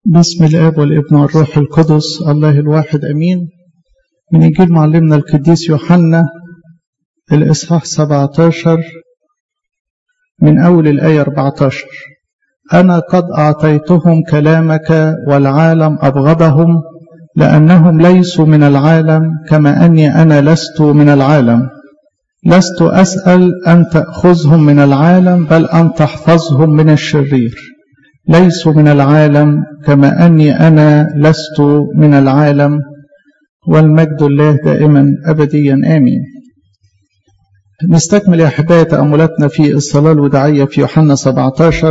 بسم الاب والابن والروح القدس الله الواحد امين من انجيل معلمنا القديس يوحنا الاصحاح 17 من اول الايه 14 انا قد اعطيتهم كلامك والعالم ابغضهم لانهم ليسوا من العالم كما اني انا لست من العالم لست اسال ان تاخذهم من العالم بل ان تحفظهم من الشرير ليسوا من العالم كما اني انا لست من العالم والمجد الله دائما ابديا امين نستكمل يا احبائي تاملاتنا في الصلاه الوداعيه في يوحنا 17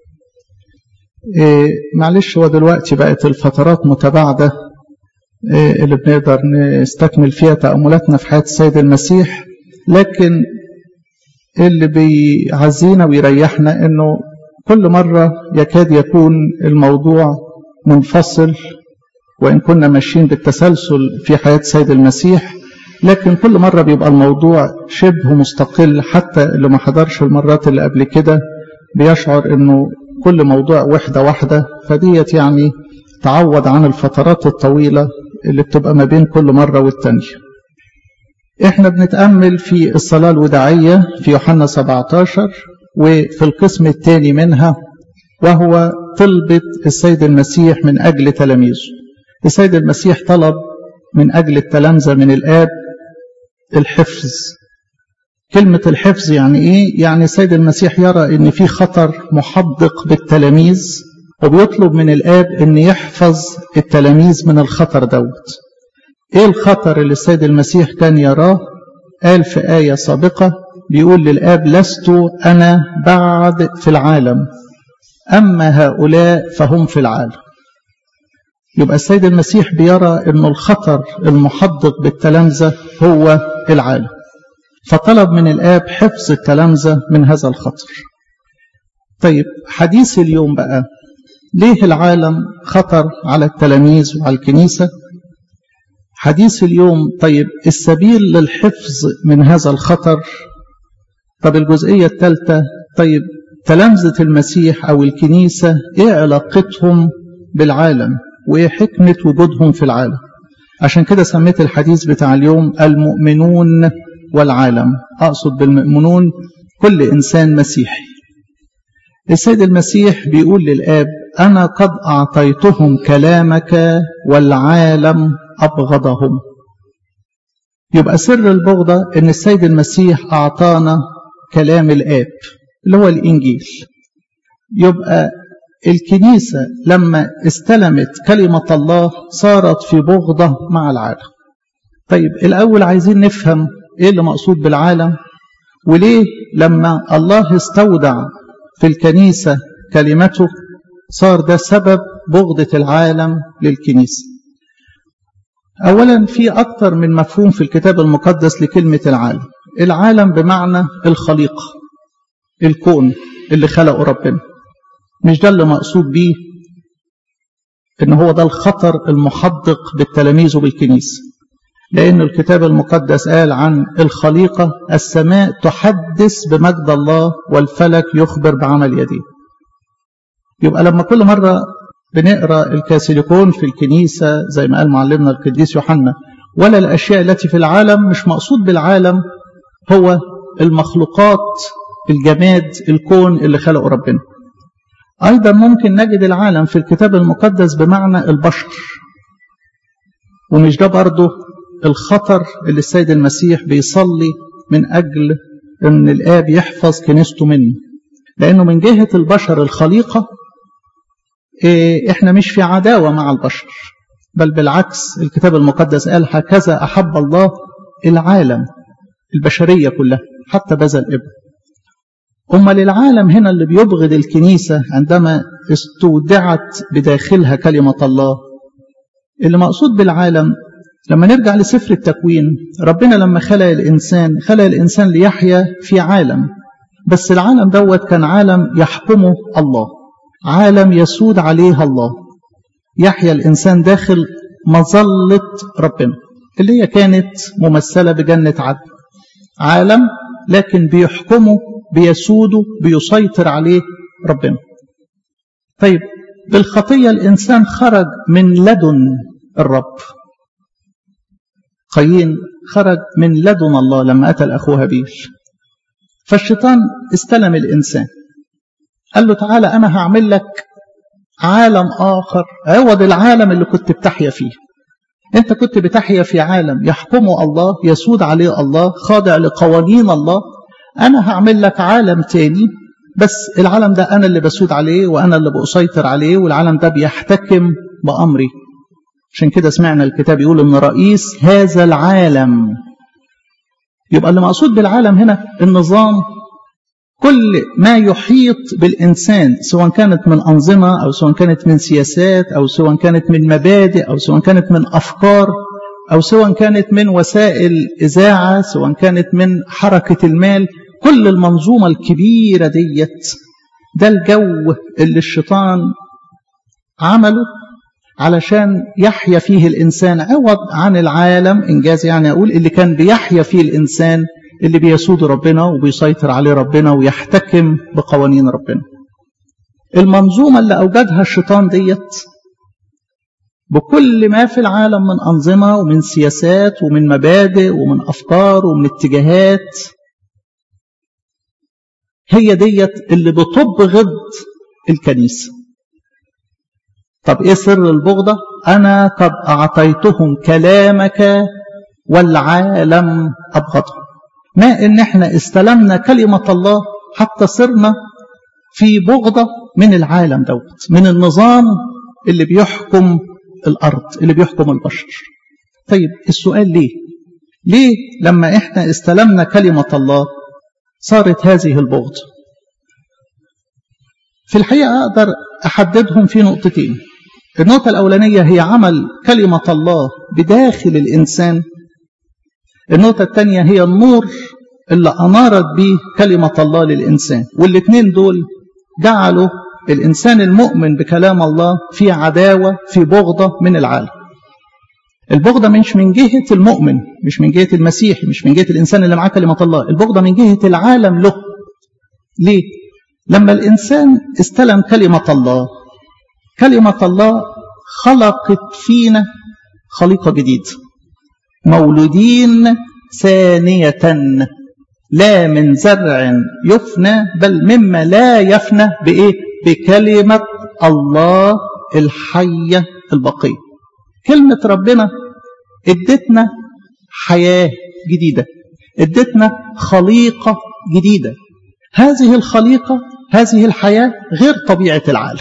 إيه معلش هو دلوقتي بقت الفترات متباعده إيه اللي بنقدر نستكمل فيها تاملاتنا في حياه السيد المسيح لكن اللي بيعزينا ويريحنا انه كل مرة يكاد يكون الموضوع منفصل وإن كنا ماشيين بالتسلسل في حياة سيد المسيح لكن كل مرة بيبقى الموضوع شبه مستقل حتى اللي ما حضرش المرات اللي قبل كده بيشعر إنه كل موضوع وحدة واحدة فديت يعني تعوض عن الفترات الطويلة اللي بتبقى ما بين كل مرة والتانية احنا بنتأمل في الصلاة الوداعية في يوحنا 17 وفي القسم الثاني منها وهو طلبة السيد المسيح من أجل تلاميذه السيد المسيح طلب من أجل التلامذة من الآب الحفظ كلمة الحفظ يعني إيه؟ يعني السيد المسيح يرى إن في خطر محدق بالتلاميذ وبيطلب من الآب إن يحفظ التلاميذ من الخطر دوت إيه الخطر اللي السيد المسيح كان يراه؟ قال في آية سابقة بيقول للآب لست أنا بعد في العالم أما هؤلاء فهم في العالم يبقى السيد المسيح بيرى أن الخطر المحدق بالتلامذة هو العالم فطلب من الآب حفظ التلامذة من هذا الخطر طيب حديث اليوم بقى ليه العالم خطر على التلاميذ وعلى الكنيسة حديث اليوم طيب السبيل للحفظ من هذا الخطر طب الجزئية الثالثة طيب تلامذة المسيح أو الكنيسة إيه علاقتهم بالعالم وإيه حكمة وجودهم في العالم عشان كده سميت الحديث بتاع اليوم المؤمنون والعالم أقصد بالمؤمنون كل إنسان مسيحي السيد المسيح بيقول للآب أنا قد أعطيتهم كلامك والعالم أبغضهم يبقى سر البغضة إن السيد المسيح أعطانا كلام الآب اللي هو الإنجيل يبقى الكنيسة لما استلمت كلمة الله صارت في بغضة مع العالم طيب الأول عايزين نفهم إيه اللي مقصود بالعالم وليه لما الله استودع في الكنيسة كلمته صار ده سبب بغضة العالم للكنيسة أولا في أكثر من مفهوم في الكتاب المقدس لكلمة العالم العالم بمعنى الخليقة الكون اللي خلقه ربنا مش ده اللي مقصود بيه ان هو ده الخطر المحدق بالتلاميذ وبالكنيسة لأن الكتاب المقدس قال عن الخليقة السماء تحدث بمجد الله والفلك يخبر بعمل يديه يبقى لما كل مرة بنقرأ الكاثوليكون في الكنيسة زي ما قال معلمنا القديس يوحنا ولا الأشياء التي في العالم مش مقصود بالعالم هو المخلوقات الجماد الكون اللي خلقه ربنا أيضا ممكن نجد العالم في الكتاب المقدس بمعنى البشر ومش ده برضه الخطر اللي السيد المسيح بيصلي من أجل أن الآب يحفظ كنيسته منه لأنه من جهة البشر الخليقة إحنا مش في عداوة مع البشر بل بالعكس الكتاب المقدس قال هكذا أحب الله العالم البشرية كلها حتى بذل الابن أما للعالم هنا اللي بيبغض الكنيسة عندما استودعت بداخلها كلمة الله اللي مقصود بالعالم لما نرجع لسفر التكوين ربنا لما خلق الإنسان خلق الإنسان ليحيا في عالم بس العالم دوت كان عالم يحكمه الله عالم يسود عليه الله يحيا الإنسان داخل مظلة ربنا اللي هي كانت ممثلة بجنة عدن عالم لكن بيحكمه بيسوده بيسيطر عليه ربنا طيب بالخطية الإنسان خرج من لدن الرب قايين خرج من لدن الله لما قتل أخوه هابيل فالشيطان استلم الإنسان قال له تعالى أنا هعمل لك عالم آخر عوض العالم اللي كنت بتحيا فيه أنت كنت بتحيا في عالم يحكمه الله يسود عليه الله خاضع لقوانين الله أنا هعمل لك عالم تاني بس العالم ده أنا اللي بسود عليه وأنا اللي بأسيطر عليه والعالم ده بيحتكم بأمري عشان كده سمعنا الكتاب يقول إن رئيس هذا العالم يبقى اللي مقصود بالعالم هنا النظام كل ما يحيط بالإنسان سواء كانت من أنظمة أو سواء كانت من سياسات أو سواء كانت من مبادئ أو سواء كانت من أفكار أو سواء كانت من وسائل إذاعة سواء كانت من حركة المال كل المنظومة الكبيرة ديت ده الجو اللي الشيطان عمله علشان يحيا فيه الإنسان عوض عن العالم إنجاز يعني أقول اللي كان بيحيا فيه الإنسان اللي بيسود ربنا وبيسيطر عليه ربنا ويحتكم بقوانين ربنا المنظومة اللي أوجدها الشيطان ديت بكل ما في العالم من أنظمة ومن سياسات ومن مبادئ ومن أفكار ومن اتجاهات هي ديت اللي بتبغض الكنيسة طب ايه سر البغضة انا قد اعطيتهم كلامك والعالم ابغضهم ما ان احنا استلمنا كلمة الله حتى صرنا في بغضة من العالم دوت من النظام اللي بيحكم الارض اللي بيحكم البشر طيب السؤال ليه ليه لما احنا استلمنا كلمة الله صارت هذه البغض في الحقيقة أقدر أحددهم في نقطتين النقطة الأولانية هي عمل كلمة الله بداخل الإنسان النقطة الثانية هي النور اللي أنارت به كلمة الله للإنسان والاثنين دول جعلوا الإنسان المؤمن بكلام الله في عداوة في بغضة من العالم البغضة مش من جهة المؤمن مش من جهة المسيح مش من جهة الإنسان اللي معاه كلمة الله البغضة من جهة العالم له ليه؟ لما الإنسان استلم كلمة الله كلمة الله خلقت فينا خليقة جديدة مولودين ثانية لا من زرع يفنى بل مما لا يفنى بإيه؟ بكلمة الله الحية البقية كلمة ربنا ادتنا حياة جديدة ادتنا خليقة جديدة هذه الخليقة هذه الحياة غير طبيعة العالم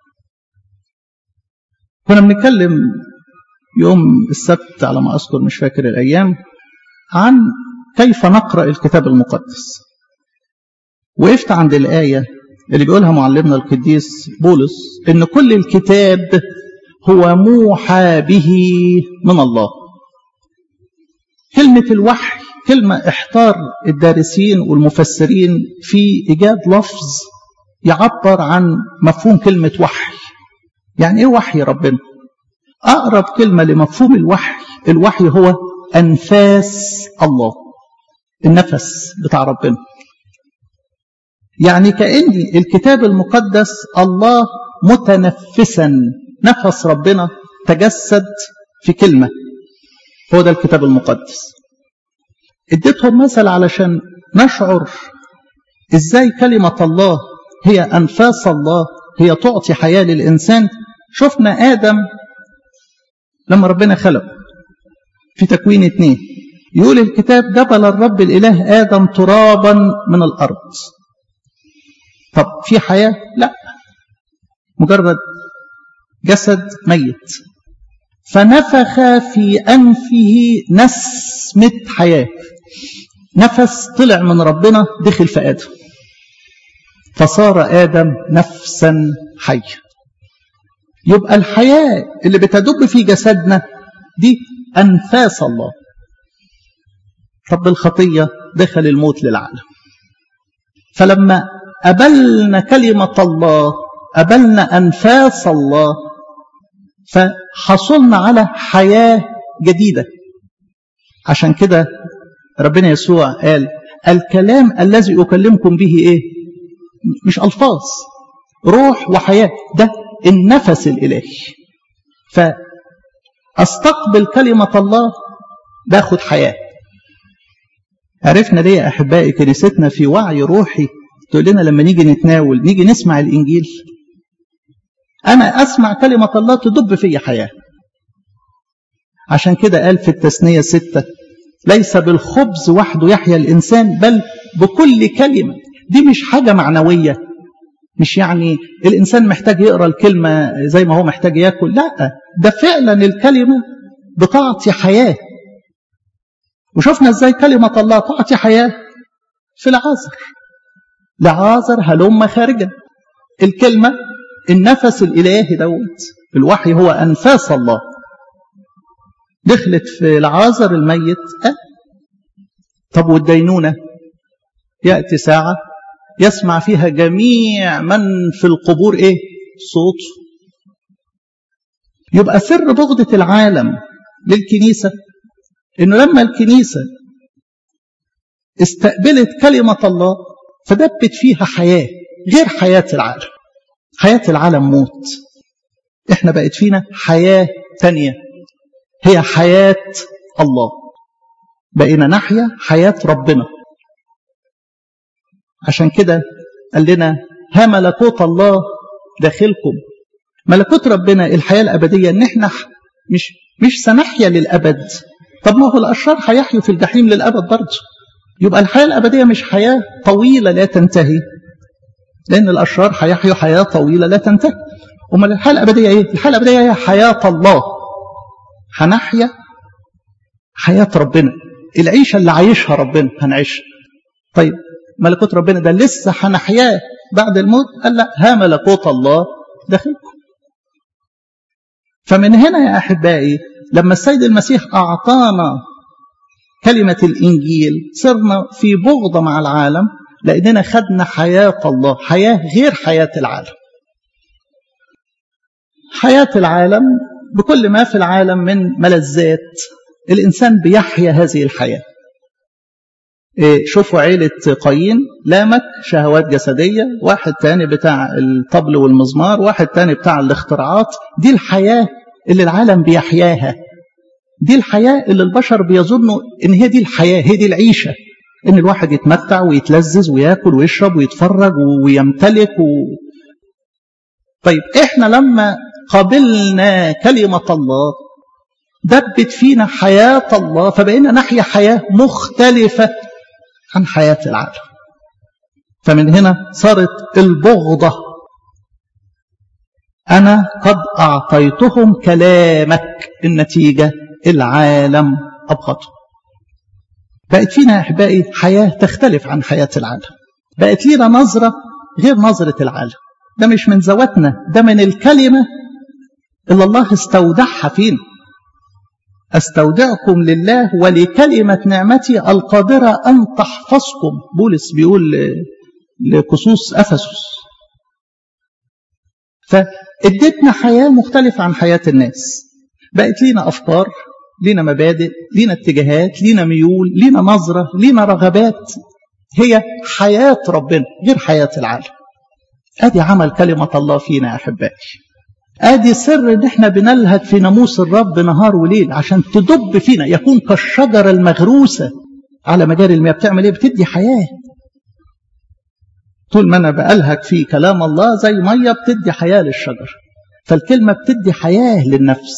كنا بنتكلم يوم السبت على ما أذكر مش فاكر الأيام عن كيف نقرأ الكتاب المقدس وقفت عند الآية اللي بيقولها معلمنا القديس بولس إن كل الكتاب هو موحى به من الله كلمة الوحي كلمة احتار الدارسين والمفسرين في إيجاد لفظ يعبر عن مفهوم كلمة وحي يعني إيه وحي ربنا أقرب كلمة لمفهوم الوحي الوحي هو أنفاس الله النفس بتاع ربنا يعني كأن الكتاب المقدس الله متنفسا نفس ربنا تجسد في كلمة هو ده الكتاب المقدس اديتهم مثل علشان نشعر ازاي كلمة الله هي أنفاس الله هي تعطي حياة للإنسان شفنا آدم لما ربنا خلق في تكوين اتنين يقول الكتاب جبل الرب الإله آدم ترابا من الأرض طب في حياة لا مجرد جسد ميت فنفخ في أنفه نسمة حياة نفس طلع من ربنا دخل في آدم فصار آدم نفسا حية يبقى الحياة اللي بتدب في جسدنا دي أنفاس الله طب بالخطية دخل الموت للعالم فلما أبلنا كلمة الله أبلنا أنفاس الله فحصلنا على حياة جديدة عشان كده ربنا يسوع قال الكلام الذي أكلمكم به إيه مش ألفاظ روح وحياة ده النفس الإلهي فأستقبل كلمة الله باخد حياة عرفنا ليه يا أحبائي كنيستنا في وعي روحي تقول لنا لما نيجي نتناول نيجي نسمع الإنجيل أنا أسمع كلمة الله تدب في حياة عشان كده قال في التثنية ستة ليس بالخبز وحده يحيا الإنسان بل بكل كلمة دي مش حاجة معنوية مش يعني الإنسان محتاج يقرأ الكلمة زي ما هو محتاج يأكل لا ده فعلا الكلمة بتعطي حياة وشفنا ازاي كلمة الله تعطي حياة في العازر لعازر هلم خارجا الكلمة النفس الإلهي دوت الوحي هو أنفاس الله دخلت في العازر الميت أه؟ طب والدينونة يأتي ساعة يسمع فيها جميع من في القبور إيه صوت يبقى سر بغضة العالم للكنيسة إنه لما الكنيسة استقبلت كلمة الله فدبت فيها حياة غير حياة العالم حياة العالم موت احنا بقت فينا حياة تانية هي حياة الله بقينا نحيا حياة ربنا عشان كده قال لنا ها ملكوت الله داخلكم ملكوت ربنا الحياة الأبدية ان احنا مش مش سنحيا للأبد طب ما هو الأشرار هيحيوا في الجحيم للأبد برضه يبقى الحياة الأبدية مش حياة طويلة لا تنتهي لأن الأشرار هيحيوا حياة طويلة لا تنتهي أمال الحياة الأبدية إيه؟ الحياة الأبدية هي حياة الله هنحيا حياة ربنا العيشة اللي عايشها ربنا هنعيشها طيب ملكوت ربنا ده لسه هنحياه بعد الموت قال لا ها ملكوت الله داخلكم فمن هنا يا أحبائي لما السيد المسيح أعطانا كلمة الإنجيل صرنا في بغضة مع العالم لأننا خدنا حياة الله حياة غير حياة العالم حياة العالم بكل ما في العالم من ملذات الإنسان بيحيا هذه الحياة شوفوا عيلة قايين لامك شهوات جسدية واحد تاني بتاع الطبل والمزمار واحد تاني بتاع الاختراعات دي الحياة اللي العالم بيحياها دي الحياة اللي البشر بيظنوا ان هي دي الحياة هي دي العيشة ان الواحد يتمتع ويتلذذ وياكل ويشرب ويتفرج ويمتلك و... طيب احنا لما قابلنا كلمة الله دبت فينا حياة الله فبقينا نحيا حياة مختلفة عن حياة العالم فمن هنا صارت البغضة أنا قد أعطيتهم كلامك النتيجة العالم أبغضه بقت فينا يا أحبائي حياة تختلف عن حياة العالم بقت لنا نظرة غير نظرة العالم ده مش من ذواتنا ده من الكلمة اللي الله استودعها فينا استودعكم لله ولكلمة نعمتي القادرة أن تحفظكم بولس بيقول لكسوس أفسس فادتنا حياة مختلفة عن حياة الناس بقت لينا أفكار لينا مبادئ لينا اتجاهات لينا ميول لينا نظرة لينا رغبات هي حياة ربنا غير حياة العالم ادي عمل كلمة الله فينا يا أحبائي ادي سر ان احنا بنلهج في ناموس الرب نهار وليل عشان تدب فينا يكون كالشجرة المغروسة على مجاري المياه بتعمل ايه بتدي حياة طول ما انا بألهج في كلام الله زي مية بتدي حياة للشجر فالكلمة بتدي حياة للنفس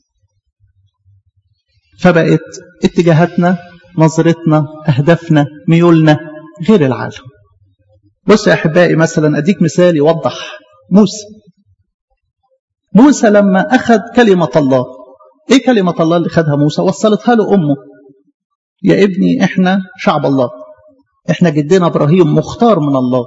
فبقت اتجاهاتنا نظرتنا أهدافنا ميولنا غير العالم بص يا أحبائي مثلا أديك مثال يوضح موسى موسى لما أخذ كلمة الله إيه كلمة الله اللي خدها موسى وصلتها له أمه يا ابني إحنا شعب الله إحنا جدنا إبراهيم مختار من الله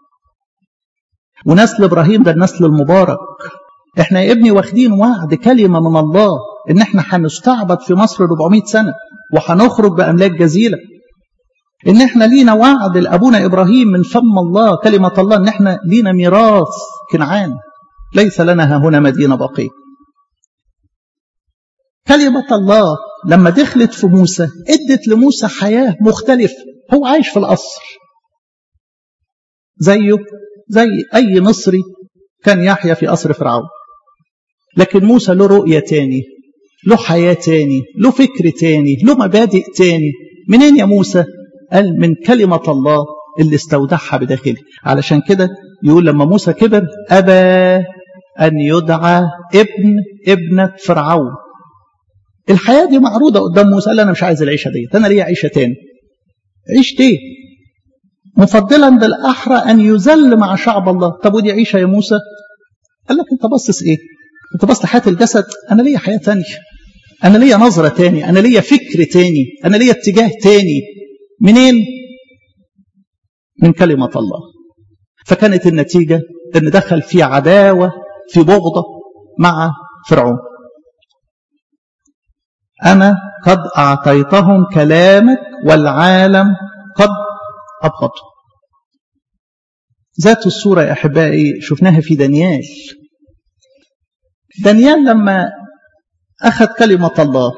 ونسل إبراهيم ده النسل المبارك إحنا يا ابني واخدين وعد كلمة من الله إن إحنا هنستعبد في مصر 400 سنة وهنخرج بأملاك جزيلة إن إحنا لينا وعد لأبونا إبراهيم من فم الله كلمة الله إن إحنا لينا ميراث كنعان ليس لنا هنا مدينة بقية كلمة الله لما دخلت في موسى ادت لموسى حياة مختلفة هو عايش في القصر زيه زي أي مصري كان يحيى في قصر فرعون لكن موسى له رؤية تاني له حياة تاني له فكر تاني له مبادئ تاني منين يا موسى قال من كلمة الله اللي استودعها بداخله علشان كده يقول لما موسى كبر أبى أن يدعى ابن ابنة فرعون الحياة دي معروضة قدام موسى قال أنا مش عايز العيشة دي أنا ليا عيشة تاني عيشت ايه مفضلا بالأحرى أن يذل مع شعب الله طب ودي عيشة يا موسى قال لك أنت باصص إيه أنت باصص لحياة الجسد أنا ليا حياة تانية أنا ليا نظرة تاني أنا ليا فكر تاني أنا ليا اتجاه تاني منين من كلمة الله فكانت النتيجة أن دخل في عداوة في بغضة مع فرعون أنا قد أعطيتهم كلامك والعالم قد أبغضه ذات الصورة يا أحبائي شفناها في دانيال دانيال لما أخذ كلمة الله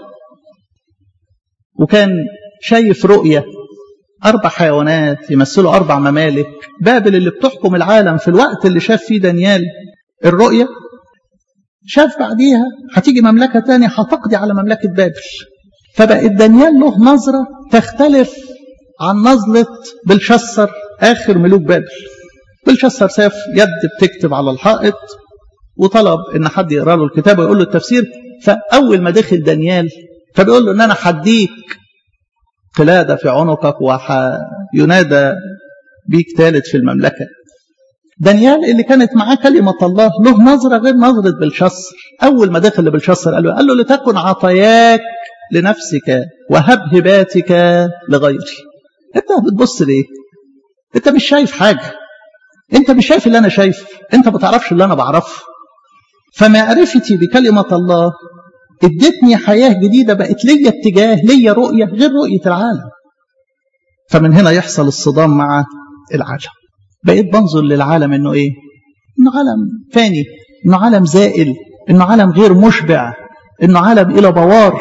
وكان شايف رؤية أربع حيوانات يمثلوا أربع ممالك بابل اللي بتحكم العالم في الوقت اللي شاف فيه دانيال الرؤية شاف بعديها هتيجي مملكة تانية هتقضي على مملكة بابل فبقت دانيال له نظرة تختلف عن نظرة بلشسر آخر ملوك بابل بلشسر ساف يد بتكتب على الحائط وطلب ان حد يقرا له الكتاب ويقول له التفسير فاول ما دخل دانيال فبيقول له ان انا هديك قلاده في عنقك وينادى بيك ثالث في المملكه دانيال اللي كانت معاه كلمة الله له نظرة غير نظرة بلشسر أول ما دخل لبلشسر قال له, قال له لتكن عطاياك لنفسك وهب هباتك لغيري أنت بتبص ليه أنت مش شايف حاجة أنت مش شايف اللي أنا شايف أنت ما تعرفش اللي أنا بعرفه فمعرفتي بكلمة الله ادتني حياة جديدة بقت ليا اتجاه ليا رؤية غير رؤية العالم فمن هنا يحصل الصدام مع العالم بقيت بنظر للعالم انه ايه انه عالم فاني انه عالم زائل انه عالم غير مشبع انه عالم الى بوار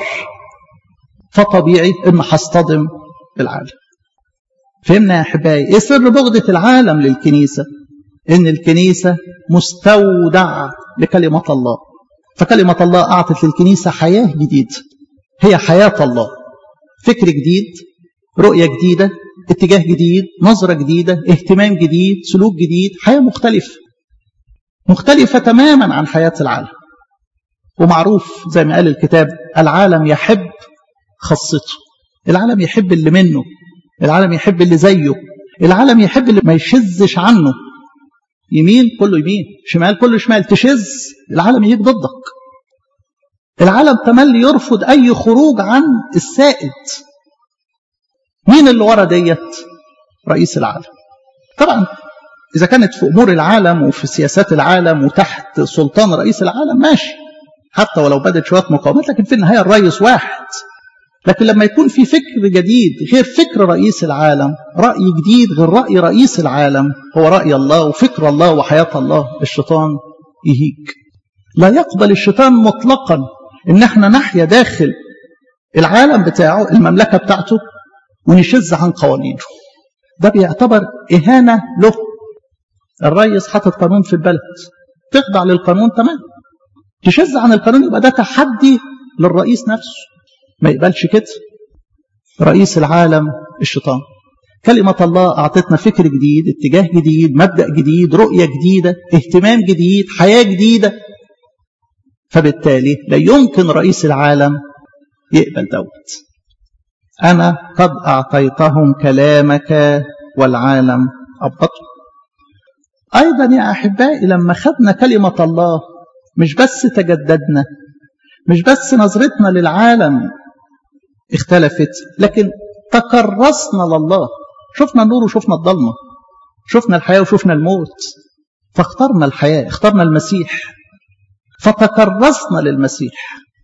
فطبيعي انه هصطدم بالعالم فهمنا يا احبائي ايه سر بغضة العالم للكنيسة ان الكنيسة مستودع لكلمة الله فكلمة الله اعطت للكنيسة حياة جديدة هي حياة الله فكر جديد رؤية جديدة اتجاه جديد نظرة جديدة اهتمام جديد سلوك جديد حياة مختلفة مختلفة تماما عن حياة العالم ومعروف زي ما قال الكتاب العالم يحب خاصته العالم يحب اللي منه العالم يحب اللي زيه العالم يحب اللي ما يشزش عنه يمين كله يمين شمال كله شمال تشز العالم يجيب ضدك العالم تملي يرفض أي خروج عن السائد مين اللي ورا ديت رئيس العالم طبعا إذا كانت في أمور العالم وفي سياسات العالم وتحت سلطان رئيس العالم ماشي حتى ولو بدت شوية مقاومات لكن في النهاية الرئيس واحد لكن لما يكون في فكر جديد غير فكر رئيس العالم رأي جديد غير رأي رئيس العالم هو رأي الله وفكر الله وحياة الله الشيطان يهيج لا يقبل الشيطان مطلقا ان احنا نحيا داخل العالم بتاعه المملكة بتاعته ونشز عن قوانينه ده بيعتبر إهانة له الرئيس حاطط قانون في البلد تخضع للقانون تمام تشز عن القانون يبقى ده تحدي للرئيس نفسه ما يقبلش كده رئيس العالم الشيطان كلمة الله أعطتنا فكر جديد اتجاه جديد مبدأ جديد رؤية جديدة اهتمام جديد حياة جديدة فبالتالي لا يمكن رئيس العالم يقبل دوت أنا قد أعطيتهم كلامك والعالم أبطل أيضا يا أحبائي لما خدنا كلمة الله مش بس تجددنا مش بس نظرتنا للعالم اختلفت لكن تكرسنا لله شفنا النور وشفنا الضلمة شفنا الحياة وشفنا الموت فاخترنا الحياة اخترنا المسيح فتكرسنا للمسيح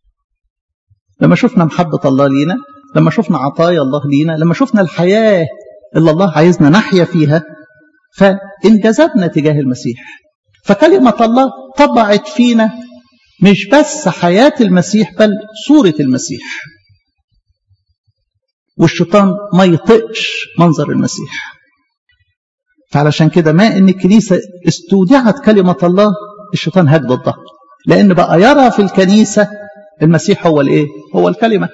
لما شفنا محبة الله لينا لما شفنا عطايا الله لينا لما شفنا الحياة اللي الله عايزنا نحيا فيها فانجذبنا تجاه المسيح فكلمة الله طبعت فينا مش بس حياة المسيح بل صورة المسيح والشيطان ما يطقش منظر المسيح فعلشان كده ما ان الكنيسة استودعت كلمة الله الشيطان هاج ضدها لأن بقى يرى في الكنيسة المسيح هو الإيه؟ هو الكلمة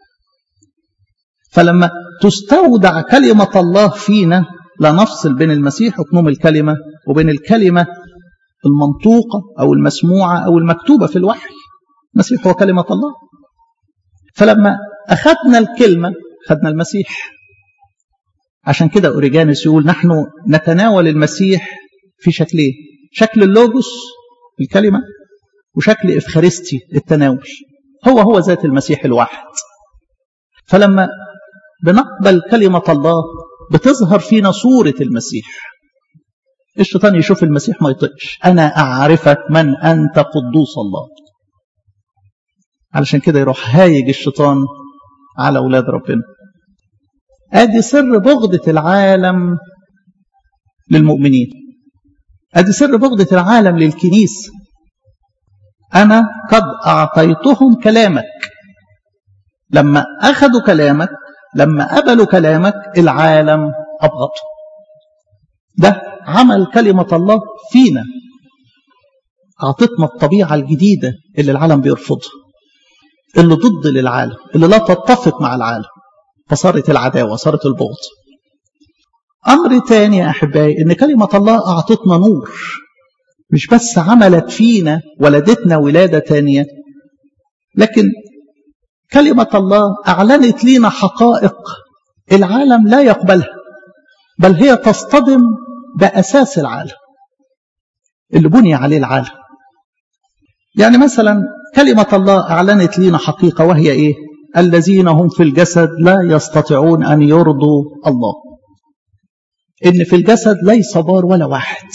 فلما تستودع كلمة الله فينا لا نفصل بين المسيح وكنوم الكلمة وبين الكلمة المنطوقة أو المسموعة أو المكتوبة في الوحي المسيح هو كلمة الله فلما أخذنا الكلمة أخذنا المسيح عشان كده أوريجانس يقول نحن نتناول المسيح في شكلين شكل اللوجوس الكلمة وشكل إفخارستي التناول هو هو ذات المسيح الواحد فلما بنقبل كلمة الله بتظهر فينا صورة المسيح الشيطان يشوف المسيح ما يطقش أنا أعرفك من أنت قدوس الله علشان كده يروح هايج الشيطان على أولاد ربنا ادي سر بغضة العالم للمؤمنين ادي سر بغضة العالم للكنيسة انا قد اعطيتهم كلامك لما اخذوا كلامك لما قبلوا كلامك العالم ابغضه ده عمل كلمة الله فينا اعطتنا الطبيعة الجديدة اللي العالم بيرفضها اللي ضد للعالم اللي لا تتفق مع العالم فصارت العداوة صارت البغض أمر تاني يا أحبائي إن كلمة الله أعطتنا نور مش بس عملت فينا ولدتنا ولادة تانية لكن كلمة الله أعلنت لنا حقائق العالم لا يقبلها بل هي تصطدم بأساس العالم اللي بني عليه العالم يعني مثلا كلمة الله أعلنت لنا حقيقة وهي إيه الذين هم في الجسد لا يستطيعون أن يرضوا الله إن في الجسد ليس بار ولا واحد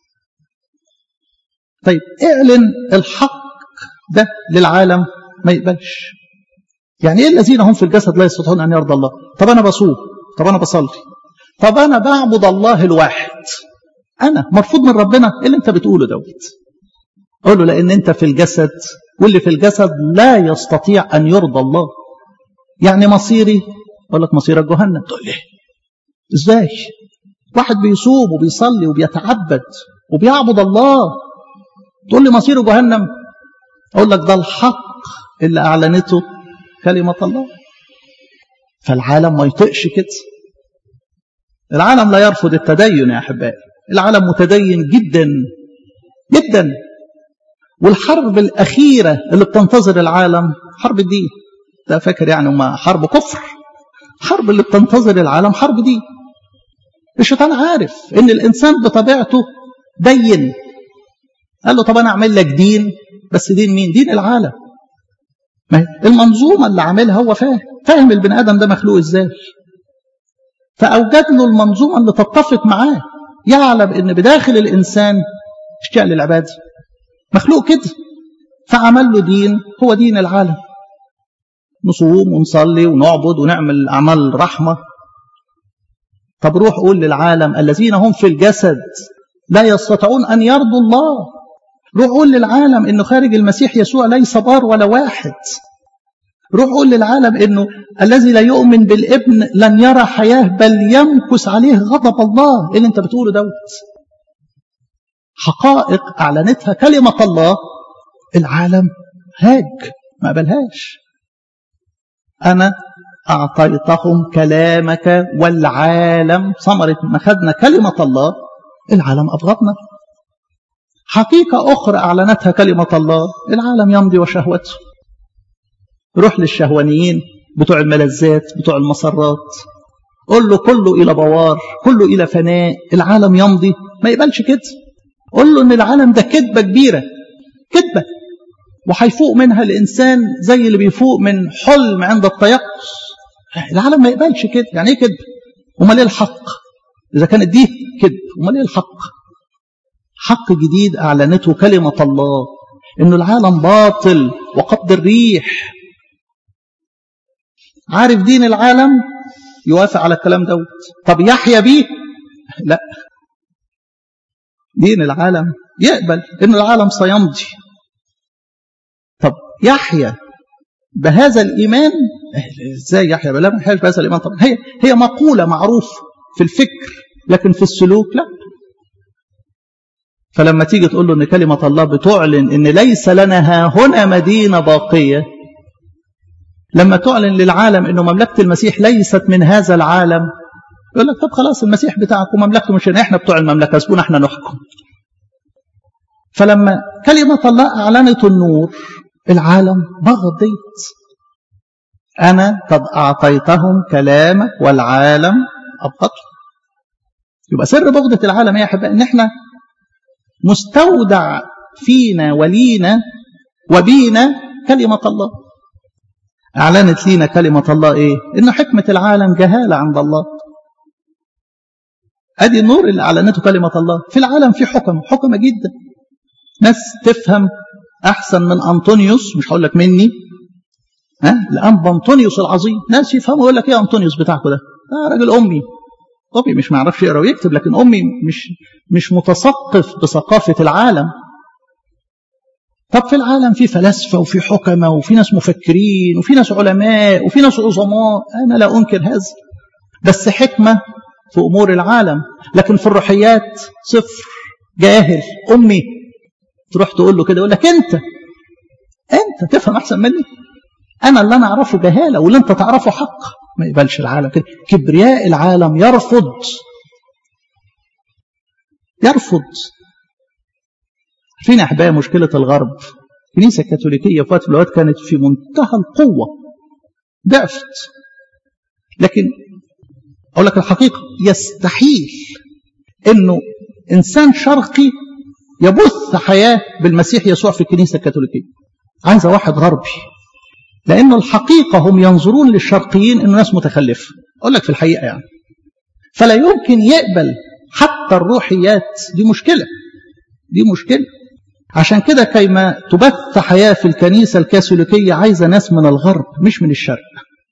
طيب اعلن الحق ده للعالم ما يقبلش يعني ايه الذين هم في الجسد لا يستطيعون ان يرضى الله طب انا بصوم طب انا بصلي طب انا بعبد الله الواحد انا مرفوض من ربنا ايه اللي انت بتقوله دوت قول له لان انت في الجسد واللي في الجسد لا يستطيع ان يرضى الله يعني مصيري اقول لك مصيرك جهنم تقول لي ازاي واحد بيصوم وبيصلي وبيتعبد وبيعبد الله تقول لي مصيره جهنم اقول لك ده الحق اللي اعلنته كلمه الله فالعالم ما يطقش كده العالم لا يرفض التدين يا احبائي العالم متدين جدا جدا والحرب الاخيره اللي بتنتظر العالم حرب الدين ده فاكر يعني ما حرب كفر حرب اللي بتنتظر العالم حرب دين الشيطان عارف ان الانسان بطبيعته دين قال له طب انا اعمل لك دين بس دين مين دين العالم ما المنظومه اللي عاملها هو فاهم فاهم البني ادم ده مخلوق ازاي فاوجد له المنظومه اللي تتفق معاه يعلم ان بداخل الانسان اشتياق للعباده مخلوق كده فعمل له دين هو دين العالم نصوم ونصلي ونعبد ونعمل أعمال رحمة طب روح قول للعالم الذين هم في الجسد لا يستطيعون أن يرضوا الله روح قول للعالم أنه خارج المسيح يسوع ليس بار ولا واحد روح قول للعالم أنه الذي لا يؤمن بالابن لن يرى حياة بل يمكس عليه غضب الله إيه اللي أنت بتقوله دوت حقائق أعلنتها كلمة الله العالم هاج ما قبلهاش أنا أعطيتهم كلامك والعالم ثمرة ما خدنا كلمة الله العالم أبغضنا حقيقة أخرى أعلنتها كلمة الله العالم يمضي وشهوته روح للشهوانيين بتوع الملذات بتوع المسرات قل له كله إلى بوار كله إلى فناء العالم يمضي ما يقبلش كده قل له إن العالم ده كذبة كبيرة كذبة وهيفوق منها الإنسان زي اللي بيفوق من حلم عند التيقظ العالم ما يقبلش كده يعني ايه كذب امال ايه الحق اذا كانت دي كذب امال ايه الحق حق جديد اعلنته كلمه الله انه العالم باطل وقبض الريح عارف دين العالم يوافق على الكلام دوت طب يحيى بيه لا دين العالم يقبل ان العالم سيمضي طب يحيى بهذا الإيمان ازاي يحيى لا ما يحياش بهذا الإيمان طبعا هي هي مقولة معروفة في الفكر لكن في السلوك لا فلما تيجي تقول له ان كلمة الله بتعلن ان ليس لنا ها هنا مدينة باقية لما تعلن للعالم انه مملكة المسيح ليست من هذا العالم يقول لك طب خلاص المسيح بتاعك ومملكته مش احنا بتوع المملكة سيبونا احنا نحكم فلما كلمة الله أعلنت النور العالم بغضيت أنا قد أعطيتهم كلامك والعالم أبغضهم يبقى سر بغضة العالم يا أحبائي إن إحنا مستودع فينا ولينا وبينا كلمة الله أعلنت لينا كلمة الله إيه؟ إن حكمة العالم جهالة عند الله أدي النور اللي أعلنته كلمة الله في العالم في حكم حكمة جدا ناس تفهم أحسن من أنطونيوس مش هقول لك مني ها الأنب أنطونيوس العظيم ناس يفهموا يقول لك إيه أنطونيوس بتاعكم ده ده راجل أمي أمي مش معرفش يقرا ويكتب لكن أمي مش مش متثقف بثقافة العالم طب في العالم في فلاسفة وفي حكمة وفي ناس مفكرين وفي ناس علماء وفي ناس عظماء أنا لا أنكر هذا بس حكمة في أمور العالم لكن في الروحيات صفر جاهل أمي تروح تقول له كده يقول لك أنت أنت تفهم أحسن مني أنا اللي أنا أعرفه جهالة واللي أنت تعرفه حق ما يقبلش العالم كده كبرياء العالم يرفض يرفض فين أحبائي مشكلة الغرب الكنيسة الكاثوليكية في وقت من الأوقات كانت في منتهى القوة ضعفت لكن أقول لك الحقيقة يستحيل إنه إنسان شرقي يبث حياة بالمسيح يسوع في الكنيسة الكاثوليكية عايزة واحد غربي لأن الحقيقة هم ينظرون للشرقيين إنه ناس متخلفة أقول لك في الحقيقة يعني فلا يمكن يقبل حتى الروحيات دي مشكلة دي مشكلة عشان كده كيما تبث حياة في الكنيسة الكاثوليكية عايزة ناس من الغرب مش من الشرق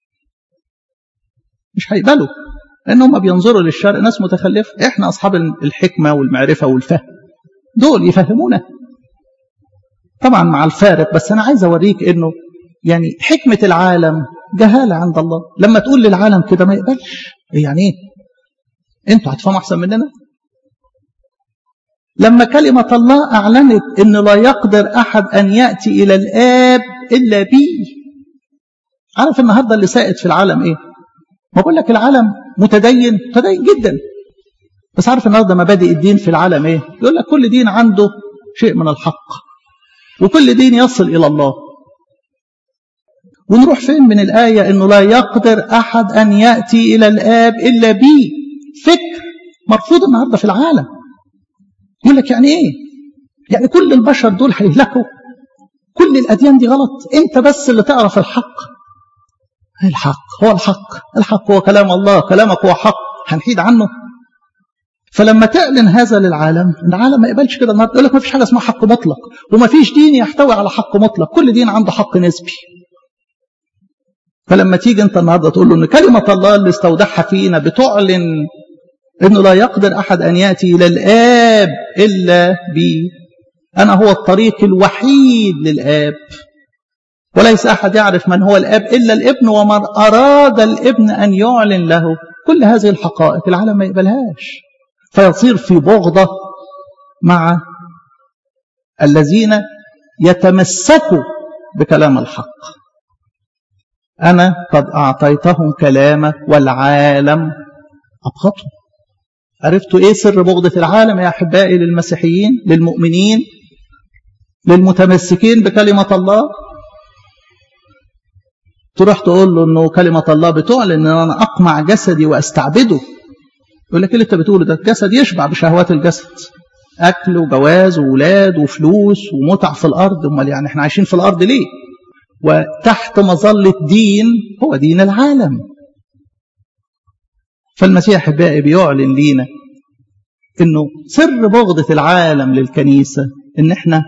مش هيقبلوا لأن هم بينظروا للشرق ناس متخلفة إحنا أصحاب الحكمة والمعرفة والفهم دول يفهمونا طبعا مع الفارق بس أنا عايز أوريك إنه يعني حكمة العالم جهالة عند الله لما تقول للعالم كده ما يقبلش يعني إيه أنتوا هتفهموا أحسن مننا لما كلمة الله أعلنت أن لا يقدر أحد أن يأتي إلى الآب إلا بي عارف النهاردة اللي سائد في العالم إيه ما بقول لك العالم متدين متدين جدا بس عارف النهارده مبادئ الدين في العالم ايه يقول لك كل دين عنده شيء من الحق وكل دين يصل الى الله ونروح فين من الآية أنه لا يقدر أحد أن يأتي إلى الآب إلا بي فكر مرفوض النهاردة في العالم يقول لك يعني إيه يعني كل البشر دول هيهلكوا كل الأديان دي غلط أنت بس اللي تعرف الحق الحق هو الحق الحق هو كلام الله كلامك هو حق هنحيد عنه فلما تعلن هذا للعالم العالم ما يقبلش كده النهارده يقول لك ما فيش حاجه اسمها حق مطلق وما فيش دين يحتوي على حق مطلق كل دين عنده حق نسبي فلما تيجي انت النهارده تقول له ان كلمه الله اللي استودعها فينا بتعلن انه لا يقدر احد ان ياتي الى الاب الا بي انا هو الطريق الوحيد للاب وليس احد يعرف من هو الاب الا الابن ومن اراد الابن ان يعلن له كل هذه الحقائق العالم ما يقبلهاش فيصير في بغضه مع الذين يتمسكوا بكلام الحق أنا قد أعطيتهم كلامك والعالم أبغضهم عرفتوا إيه سر بغضة العالم يا أحبائي للمسيحيين للمؤمنين للمتمسكين بكلمة الله تروح تقول له أنه كلمة الله بتعلن أن أنا أقمع جسدي وأستعبده يقول لك اللي أنت بتقوله ده الجسد يشبع بشهوات الجسد أكل وجواز وولاد وفلوس ومتع في الأرض أمال يعني إحنا عايشين في الأرض ليه وتحت مظلة دين هو دين العالم فالمسيح أحبائي بيعلن لينا انه سر بغضة العالم للكنيسة ان احنا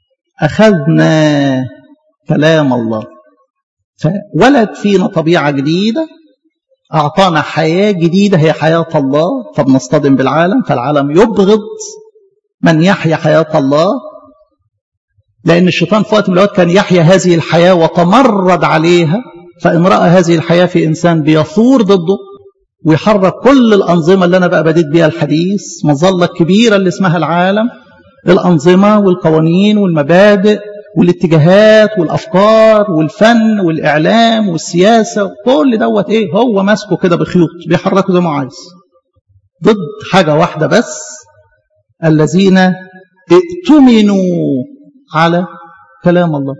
اخذنا كلام الله فولد فينا طبيعة جديدة اعطانا حياة جديدة هي حياة الله فبنصطدم بالعالم فالعالم يبغض من يحيا حياة الله لأن الشيطان في وقت من الأوقات كان يحيا هذه الحياة وتمرد عليها فإن رأى هذه الحياة في إنسان بيثور ضده ويحرك كل الأنظمة اللي أنا بقى بديت بيها الحديث مظلة كبيرة اللي اسمها العالم الأنظمة والقوانين والمبادئ والاتجاهات والأفكار والفن والإعلام والسياسة كل دوت إيه هو ماسكه كده بخيوط بيحركه زي ما عايز ضد حاجة واحدة بس الذين ائتمنوا على كلام الله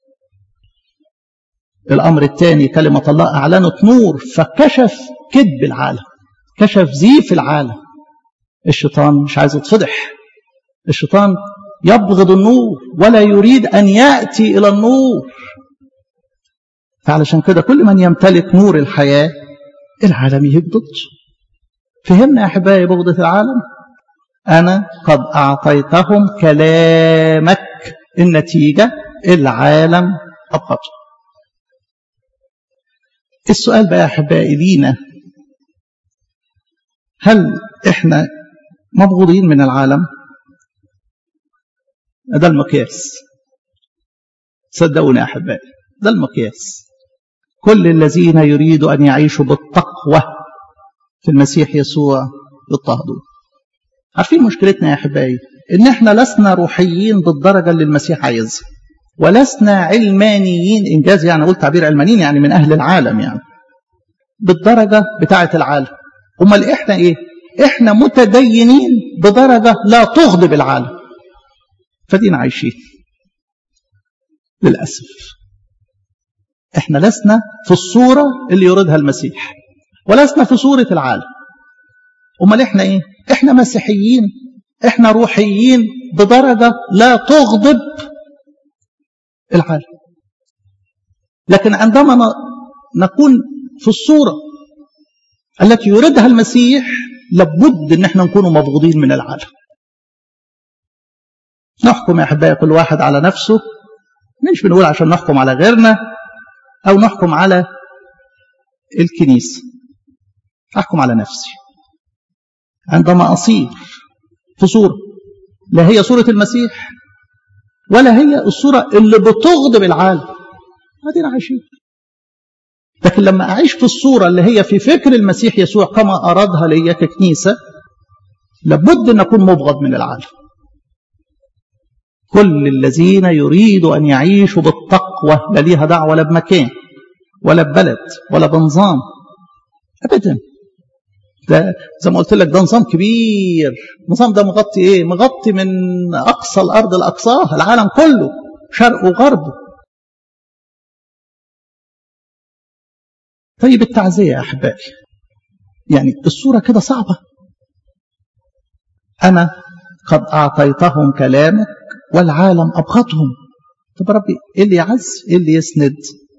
الأمر الثاني كلمة الله أعلنت نور فكشف كذب العالم كشف زيف العالم الشيطان مش عايز يتفضح الشيطان يبغض النور ولا يريد أن يأتي إلى النور فعلشان كده كل من يمتلك نور الحياة العالم يبغض فهمنا يا أحبائي بغضة العالم أنا قد أعطيتهم كلامك النتيجة العالم أبغضه السؤال بقى يا أحبائي لينا هل إحنا مبغوضين من العالم ده المقياس صدقوني يا أحبائي ده المقياس كل الذين يريدوا أن يعيشوا بالتقوى في المسيح يسوع يضطهدون عارفين مشكلتنا يا أحبائي إن إحنا لسنا روحيين بالدرجة اللي المسيح عايزها ولسنا علمانيين إنجاز يعني قلت تعبير علمانيين يعني من أهل العالم يعني بالدرجة بتاعة العالم أمال إحنا إيه إحنا متدينين بدرجة لا تغضب العالم فدينا عايشين للأسف إحنا لسنا في الصورة اللي يريدها المسيح ولسنا في صورة العالم أمال إحنا إيه إحنا مسيحيين إحنا روحيين بدرجة لا تغضب العالم لكن عندما نكون في الصورة التي يريدها المسيح لابد ان احنا نكون مبغوضين من العالم نحكم يا احبائي كل واحد على نفسه مش بنقول عشان نحكم على غيرنا او نحكم على الكنيسة احكم على نفسي عندما اصير في صورة لا هي صورة المسيح ولا هي الصورة اللي بتغضب العالم هذه عايشين لكن لما أعيش في الصورة اللي هي في فكر المسيح يسوع كما أرادها لي ككنيسة لابد أن أكون مبغض من العالم كل الذين يريدوا أن يعيشوا بالتقوى لا ليها دعوة لا بمكان ولا ببلد ولا بنظام أبدا ده زي ما قلت لك ده نظام كبير النظام ده مغطي ايه مغطي من اقصى الارض لاقصاها العالم كله شرق وغرب طيب التعزيه يا احبائي يعني الصوره كده صعبه انا قد اعطيتهم كلامك والعالم ابغضهم طب ربي ايه اللي يعز ايه اللي يسند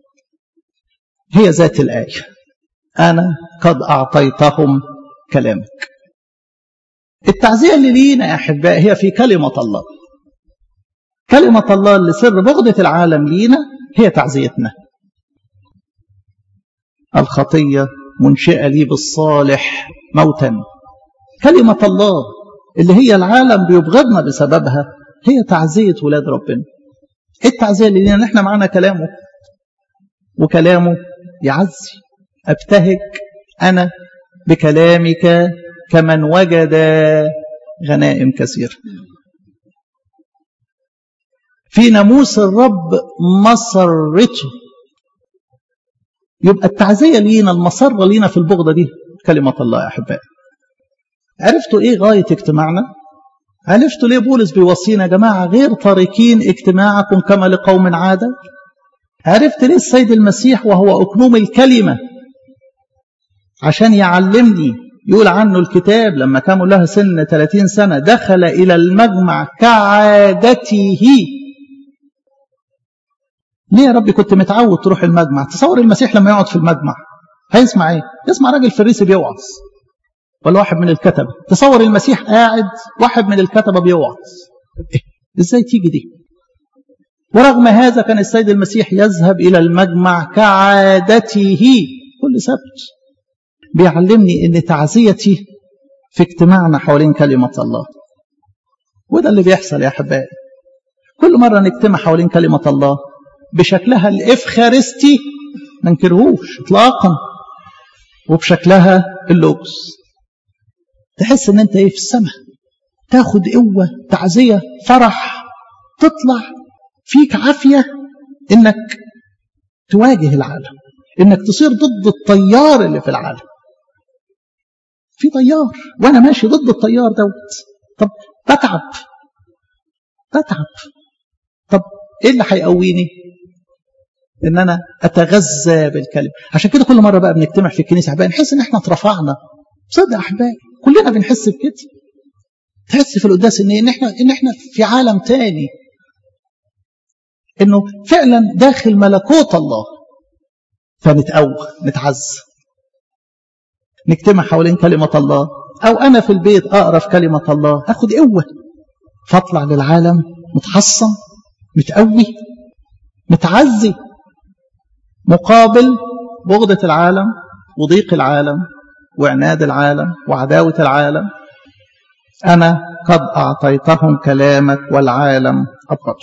هي ذات الايه انا قد اعطيتهم كلامك التعزية اللي لينا يا أحباء هي في كلمة الله كلمة الله اللي سر بغضة العالم لينا هي تعزيتنا الخطية منشئة لي بالصالح موتا كلمة الله اللي هي العالم بيبغضنا بسببها هي تعزية ولاد ربنا التعزية اللي لينا احنا معانا كلامه وكلامه يعزي ابتهج أنا بكلامك كمن وجد غنائم كثيرة في ناموس الرب مسرته يبقى التعزية لينا المسرة لينا في البغضة دي كلمة الله يا أحبائي عرفتوا إيه غاية اجتماعنا عرفتوا ليه بولس بيوصينا يا جماعة غير تاركين اجتماعكم كما لقوم عادة عرفت ليه السيد المسيح وهو أكنوم الكلمة عشان يعلمني يقول عنه الكتاب لما كان له سن 30 سنة دخل إلى المجمع كعادته ليه يا ربي كنت متعود تروح المجمع تصور المسيح لما يقعد في المجمع هيسمع ايه يسمع راجل فريسي بيوعظ ولا واحد من الكتبة تصور المسيح قاعد واحد من الكتبة بيوعظ إيه؟ ازاي تيجي دي ورغم هذا كان السيد المسيح يذهب إلى المجمع كعادته كل سبت بيعلمني ان تعزيتي في اجتماعنا حوالين كلمة الله وده اللي بيحصل يا أحبائي كل مرة نجتمع حوالين كلمة الله بشكلها الإفخارستي ما ننكرهوش إطلاقا وبشكلها اللوكس تحس ان انت ايه في السماء تاخد قوة تعزية فرح تطلع فيك عافية انك تواجه العالم انك تصير ضد التيار اللي في العالم في تيار وانا ماشي ضد التيار دوت طب بتعب بتعب طب ايه اللي هيقويني ان انا اتغذى بالكلمه عشان كده كل مره بقى بنجتمع في الكنيسه احبائي نحس ان احنا اترفعنا صدق احبائي كلنا بنحس بكده تحس في القداس ان ان احنا ان احنا في عالم تاني انه فعلا داخل ملكوت الله فنتقوى نتعز نجتمع حوالين كلمة الله أو أنا في البيت أقرأ في كلمة الله أخد قوة فاطلع للعالم متحصن متقوي متعزي مقابل بغضة العالم وضيق العالم وعناد العالم وعداوة العالم أنا قد أعطيتهم كلامك والعالم أبغضه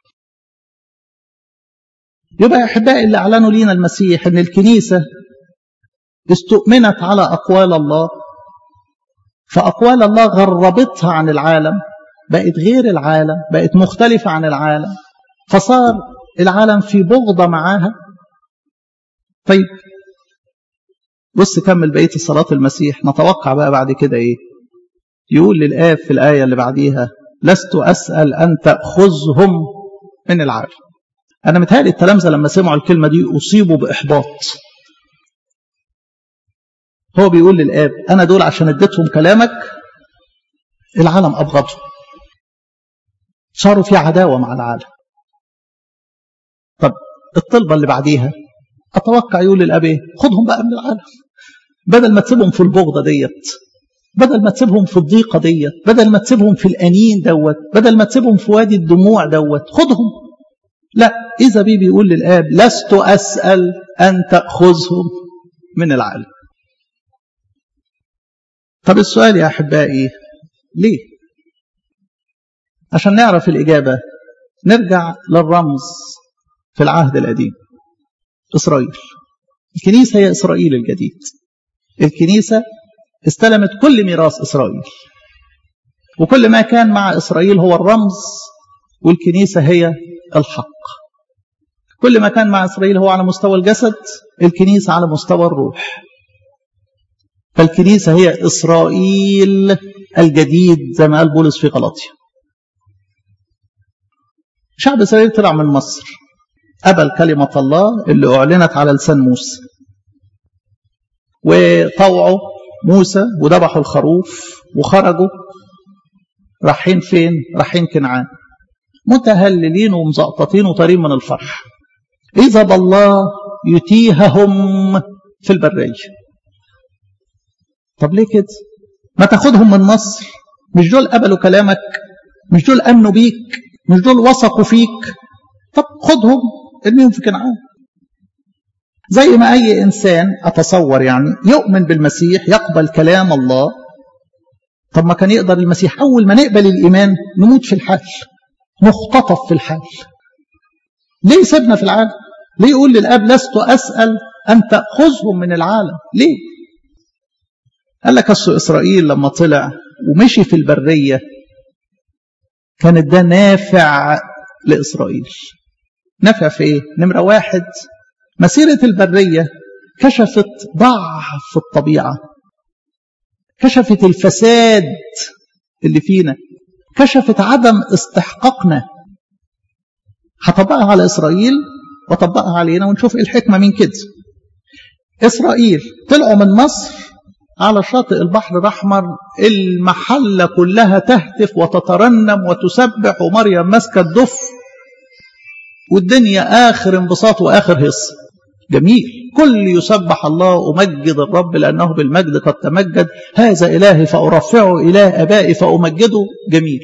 يبقى يا أحبائي اللي أعلنوا لينا المسيح أن الكنيسة استؤمنت على أقوال الله فأقوال الله غربتها عن العالم بقت غير العالم بقت مختلفة عن العالم فصار العالم في بغضة معاها طيب بص كمل بقية الصلاة المسيح نتوقع بقى بعد كده ايه يقول للآب في الآية اللي بعديها لست أسأل أن تأخذهم من العالم أنا متهيألي التلامذة لما سمعوا الكلمة دي أصيبوا بإحباط هو بيقول للآب أنا دول عشان اديتهم كلامك العالم أبغضهم صاروا في عداوة مع العالم طب الطلبة اللي بعديها أتوقع يقول للأب إيه خدهم بقى من العالم بدل ما تسيبهم في البغضة ديت بدل ما تسيبهم في الضيقة ديت بدل ما تسيبهم في الأنين دوت بدل ما تسيبهم في وادي الدموع دوت خدهم لا إذا بي بيقول للآب لست أسأل أن تأخذهم من العالم طب السؤال يا أحبائي ليه عشان نعرف الإجابة نرجع للرمز في العهد القديم إسرائيل الكنيسة هي إسرائيل الجديد الكنيسة استلمت كل ميراث إسرائيل وكل ما كان مع إسرائيل هو الرمز والكنيسة هي الحق كل ما كان مع إسرائيل هو على مستوى الجسد الكنيسة على مستوى الروح فالكنيسة هي إسرائيل الجديد زي ما قال بولس في غلطية شعب إسرائيل طلع من مصر قبل كلمة الله اللي أعلنت على لسان موسى وطوعوا موسى وذبحوا الخروف وخرجوا رايحين فين؟ رايحين كنعان متهللين ومزقططين وطارين من الفرح إذا بالله يتيههم في البرية طب ليه كده ما تاخدهم من مصر مش دول قبلوا كلامك مش دول امنوا بيك مش دول وثقوا فيك طب خدهم ارميهم في كنعان زي ما اي انسان اتصور يعني يؤمن بالمسيح يقبل كلام الله طب ما كان يقدر المسيح اول ما نقبل الايمان نموت في الحال مختطف في الحال ليه سيبنا في العالم ليه يقول للاب لست اسال ان تاخذهم من العالم ليه قال لك أصل إسرائيل لما طلع ومشي في البرية كانت ده نافع لإسرائيل نافع في إيه؟ نمرة واحد مسيرة البرية كشفت ضعف الطبيعة كشفت الفساد اللي فينا كشفت عدم استحقاقنا هطبقها على إسرائيل وطبقها علينا ونشوف إيه الحكمة من كده إسرائيل طلعوا من مصر على شاطئ البحر الأحمر المحلة كلها تهتف وتترنم وتسبح ومريم ماسكة الدف والدنيا آخر انبساط وآخر هص جميل كل يسبح الله أمجد الرب لأنه بالمجد قد تمجد هذا إلهي فأرفعه إله أبائي فأمجده جميل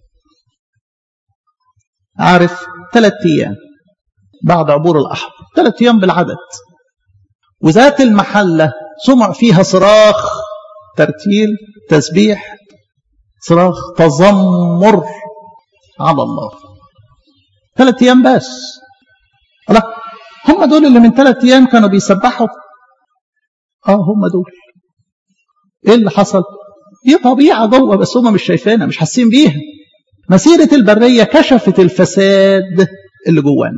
عارف ثلاثة أيام بعد عبور الأحمر ثلاثة أيام بالعدد وذات المحلة سمع فيها صراخ ترتيل تسبيح صراخ تذمر على الله ثلاث ايام بس الله هم دول اللي من ثلاث ايام كانوا بيسبحوا اه هم دول ايه اللي حصل دي طبيعة جوه بس هم مش شايفينها مش حاسين بيها مسيرة البرية كشفت الفساد اللي جوانا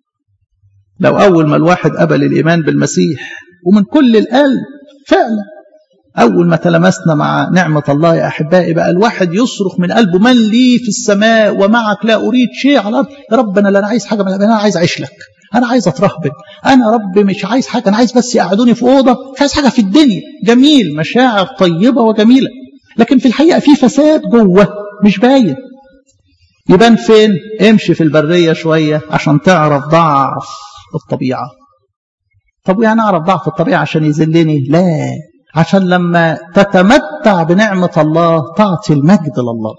لو أول ما الواحد قبل الإيمان بالمسيح ومن كل القلب فعلا أول ما تلمسنا مع نعمة الله يا أحبائي بقى الواحد يصرخ من قلبه من لي في السماء ومعك لا أريد شيء على الأرض يا رب أنا لا عايز حاجة من أنا عايز أعيش لك أنا عايز أترهبن أنا رب مش عايز حاجة أنا عايز بس يقعدوني في أوضة مش عايز حاجة في الدنيا جميل مشاعر طيبة وجميلة لكن في الحقيقة في فساد جوه مش باين يبان فين امشي في البرية شوية عشان تعرف ضعف الطبيعة طب يعني أعرف ضعف الطبيعة عشان يذلني لا عشان لما تتمتع بنعمة الله تعطي المجد لله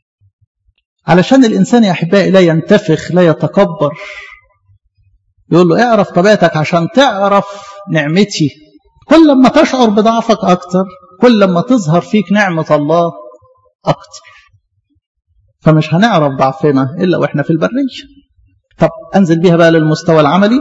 علشان الإنسان يا أحبائي لا ينتفخ لا يتكبر يقول له اعرف طبيعتك عشان تعرف نعمتي كل ما تشعر بضعفك أكتر كل ما تظهر فيك نعمة الله أكتر فمش هنعرف ضعفنا إلا وإحنا في البرية طب أنزل بيها بقى للمستوى العملي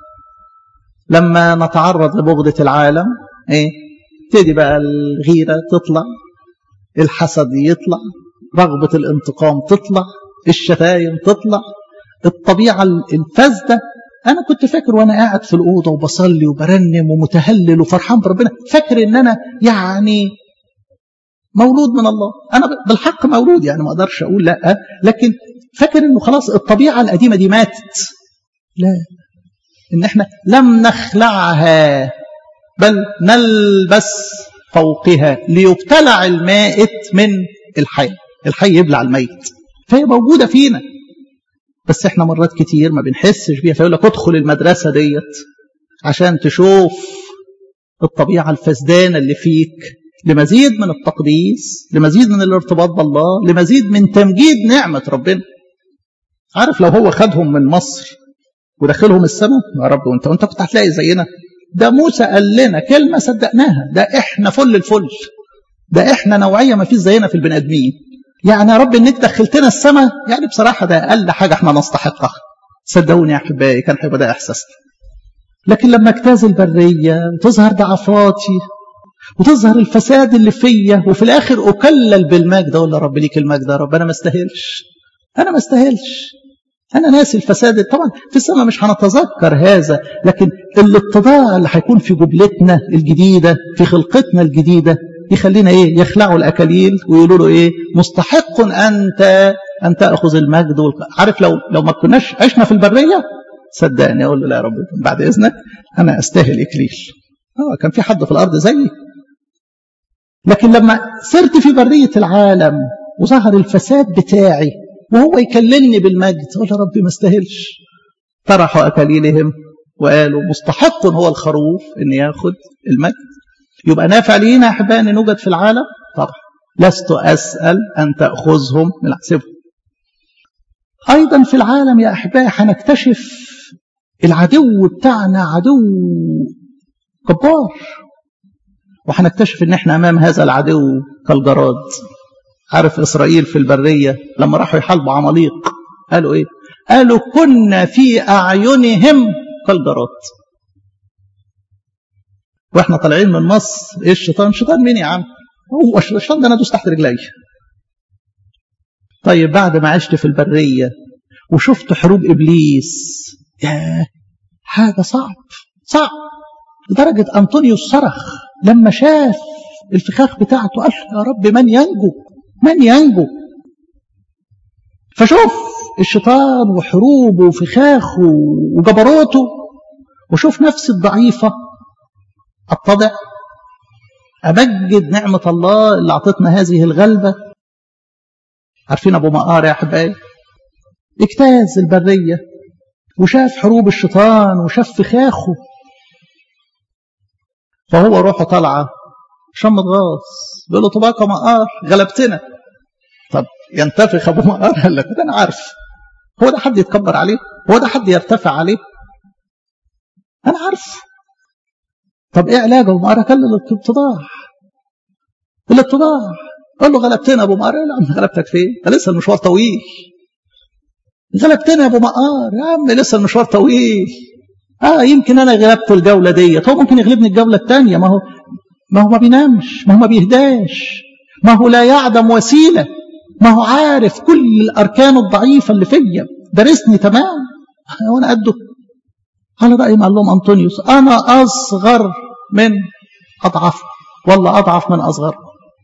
لما نتعرض لبغضة العالم إيه تبتدي بقى الغيرة تطلع الحسد يطلع رغبة الانتقام تطلع الشتايم تطلع الطبيعة الفاسدة أنا كنت فاكر وأنا قاعد في الأوضة وبصلي وبرنم ومتهلل وفرحان بربنا فاكر إن أنا يعني مولود من الله أنا بالحق مولود يعني ما أقدرش أقول لا لكن فاكر إنه خلاص الطبيعة القديمة دي ماتت لا إن إحنا لم نخلعها بل نلبس فوقها ليبتلع المائت من الحي الحي يبلع الميت فهي موجودة فينا بس احنا مرات كتير ما بنحسش بيها فيقول لك ادخل المدرسة ديت عشان تشوف الطبيعة الفسدانة اللي فيك لمزيد من التقديس لمزيد من الارتباط بالله لمزيد من تمجيد نعمة ربنا عارف لو هو خدهم من مصر ودخلهم السماء يا رب وانت وانت كنت هتلاقي زينا ده موسى قال لنا كلمة صدقناها ده احنا فل الفل ده احنا نوعية ما فيش زينا في البني ادمين يعني يا رب انك دخلتنا السماء يعني بصراحة ده اقل حاجة احنا نستحقها صدقوني يا احبائي كان هيبقى ده احساسنا لكن لما اجتاز البرية وتظهر ضعفاتي وتظهر الفساد اللي فيا وفي الاخر اكلل بالمجد اقول يا رب ليك المجد يا رب انا ما استاهلش انا ما استاهلش أنا ناسي الفساد طبعا في السماء مش هنتذكر هذا لكن الاتضاع اللي هيكون في جبلتنا الجديدة في خلقتنا الجديدة يخلينا إيه يخلعوا الأكاليل ويقولوا له إيه مستحق أنت أن تأخذ المجد عارف لو لو ما كناش عشنا في البرية صدقني أقول له لا يا رب بعد إذنك أنا أستاهل إكليل آه كان في حد في الأرض زيي لكن لما صرت في برية العالم وظهر الفساد بتاعي وهو يكلمني بالمجد اقول يا ربي ما استاهلش طرحوا اكاليلهم وقالوا مستحق هو الخروف ان ياخد المجد يبقى نافع لينا يا احبائي ان نوجد في العالم طبعا لست اسال ان تاخذهم من حسبهم ايضا في العالم يا احبائي هنكتشف العدو بتاعنا عدو جبار وهنكتشف ان احنا امام هذا العدو كالجراد عارف إسرائيل في البرية لما راحوا يحاربوا عماليق قالوا إيه قالوا كنا في أعينهم كالجراد واحنا طالعين من مصر ايه الشيطان شيطان مين يا عم هو الشيطان ده انا دوس تحت رجلي طيب بعد ما عشت في البرية وشفت حروب إبليس ياه حاجة صعب صعب لدرجة أنطونيوس صرخ لما شاف الفخاخ بتاعته قال يا رب من ينجو من ينجو فشوف الشيطان وحروبه وفخاخه وجبروته وشوف نفسي الضعيفة اتضع أمجد نعمة الله اللي أعطتنا هذه الغلبة عارفين أبو مقار يا أحبائي اجتاز البرية وشاف حروب الشيطان وشاف فخاخه فهو روحه طالعة شم غاص بيقول له طباق مقار غلبتنا طب ينتفخ ابو مقار قال لك ده انا عارف هو ده حد يتكبر عليه هو ده حد يرتفع عليه انا عارف طب ايه علاج ابو مقار قال له الاتضاع الاتضاع قال له غلبتنا ابو مقار يا عم غلبتك فين ده لسه المشوار طويل غلبتنا يا ابو مقار يا عم لسه المشوار طويل اه يمكن انا غلبت الجوله ديت هو ممكن يغلبني الجوله الثانيه ما هو ما هو ما بينامش ما هو ما بيهداش ما هو لا يعدم وسيلة ما هو عارف كل الأركان الضعيفة اللي فيا درسني تمام وأنا قده على رأي معلوم أنطونيوس أنا أصغر من أضعف والله أضعف من أصغر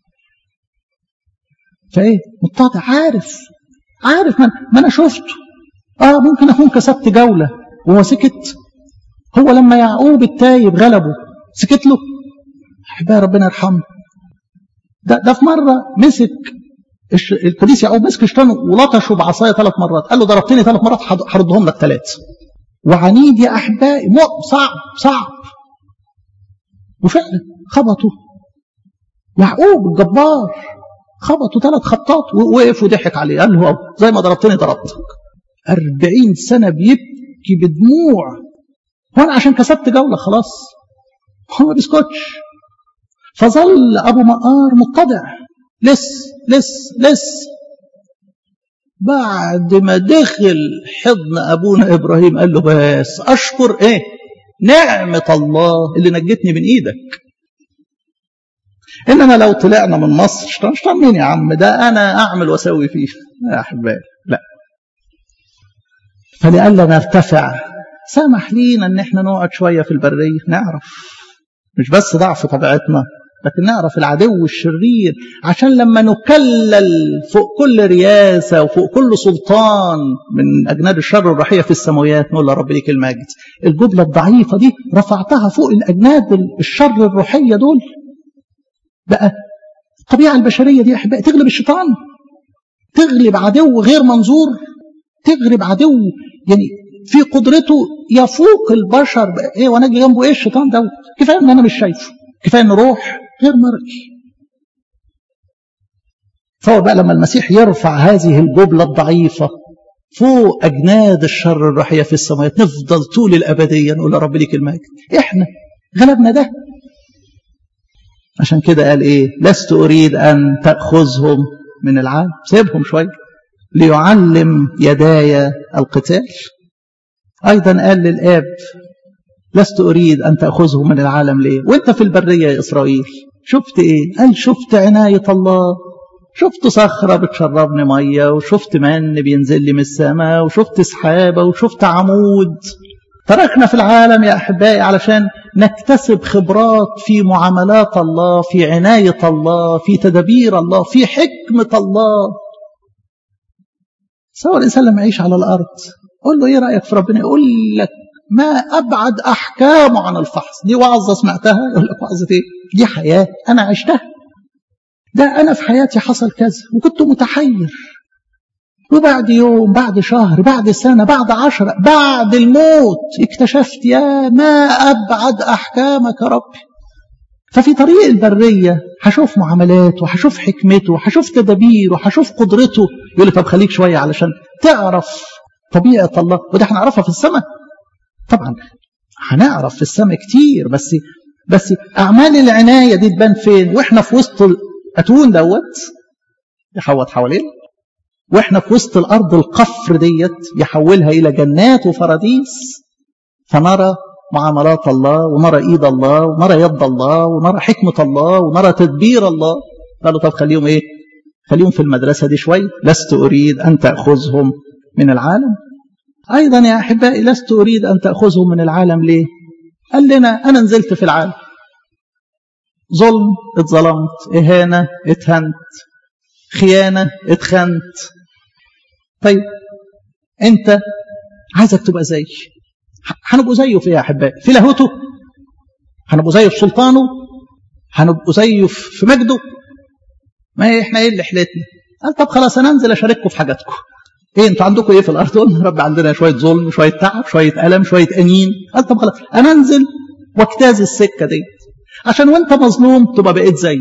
فإيه متضع عارف عارف من ما أنا شفته آه ممكن أكون كسبت جولة وهو سكت هو لما يعقوب التايب غلبه سكت له احبائي ربنا يرحمه ده, ده في مرة مسك القديس يعقوب مسك شيطان ولطشه بعصايه ثلاث مرات قال له ضربتني ثلاث مرات هردهم لك ثلاث وعنيد يا احبائي صعب صعب وفعلا خبطوا يعقوب الجبار خبطوا ثلاث خبطات ووقف وضحك عليه قال له زي ما ضربتني ضربتك أربعين سنة بيبكي بدموع وأنا عشان كسبت جولة خلاص هو ما بيسكتش فظل أبو مقار متضع لس لس لس بعد ما دخل حضن أبونا إبراهيم قال له بس أشكر إيه نعمة الله اللي نجتني من إيدك إنما لو طلعنا من مصر شطان شطان مين يا عم ده أنا أعمل وأسوي فيه يا أحبائي لا فلئلا نرتفع سامح لينا ان احنا نقعد شويه في البريه نعرف مش بس ضعف طبيعتنا لكن نعرف العدو الشرير عشان لما نكلل فوق كل رياسة وفوق كل سلطان من أجناد الشر الرحية في السماوات نقول يا رب ليك المجد الجملة الضعيفة دي رفعتها فوق الأجناد الشر الروحية دول بقى الطبيعة البشرية دي أحبائي تغلب الشيطان تغلب عدو غير منظور تغلب عدو يعني في قدرته يفوق البشر ايه وانا اجي جنبه ايه الشيطان دوت كفايه ان انا مش شايفه كفايه ان روح غير مرئي فهو بقى لما المسيح يرفع هذه الجبلة الضعيفة فوق أجناد الشر الروحية في السماوات نفضل طول الأبدية نقول يا رب ليك المجد إحنا غلبنا ده عشان كده قال إيه لست أريد أن تأخذهم من العالم سيبهم شوية ليعلم يداي القتال أيضا قال للآب لست أريد أن تأخذه من العالم ليه وانت في البرية يا إسرائيل شفت إيه قال شفت عناية الله شفت صخرة بتشربني مية وشفت من بينزل لي من السماء وشفت سحابة وشفت عمود تركنا في العالم يا أحبائي علشان نكتسب خبرات في معاملات الله في عناية الله في تدبير الله في حكمة الله سواء الإنسان لما يعيش على الأرض قول له إيه رأيك في ربنا يقول لك ما أبعد أحكامه عن الفحص دي وعظة سمعتها يقول لك وعظة إيه دي حياة أنا عشتها ده أنا في حياتي حصل كذا وكنت متحير وبعد يوم بعد شهر بعد سنة بعد عشرة بعد الموت اكتشفت يا ما أبعد أحكامك يا ربي ففي طريق البرية هشوف معاملاته وهشوف حكمته وهشوف تدابيره وهشوف قدرته يقول لي طب خليك شوية علشان تعرف طبيعة الله وده هنعرفها في السماء طبعا هنعرف في السماء كتير بس بس أعمال العناية دي تبان فين وإحنا في وسط الأتون دوت يحوط حوالين وإحنا في وسط الأرض القفر ديت يحولها إلى جنات وفراديس فنرى معاملات الله ونرى ايد الله ونرى يد الله ونرى حكمة الله ونرى تدبير الله قالوا طب خليهم ايه خليهم في المدرسة دي شوي لست أريد أن تأخذهم من العالم أيضا يا أحبائي لست أريد أن تأخذهم من العالم ليه قال لنا أنا نزلت في العالم ظلم اتظلمت إهانة اتهنت خيانة اتخنت طيب أنت عايزك تبقى زي هنبقوا زيه في يا أحبائي في لاهوته هنبقوا زيه في سلطانه هنبقوا زيه في مجده ما احنا ايه اللي حلتنا قال طب خلاص انا انزل اشارككم في حاجاتكم ايه انتوا عندكم ايه في الارض قلنا رب عندنا شويه ظلم شويه تعب شويه الم شويه انين قال طب خلاص انا انزل واجتاز السكه دي عشان وانت مظلوم تبقى بقيت زي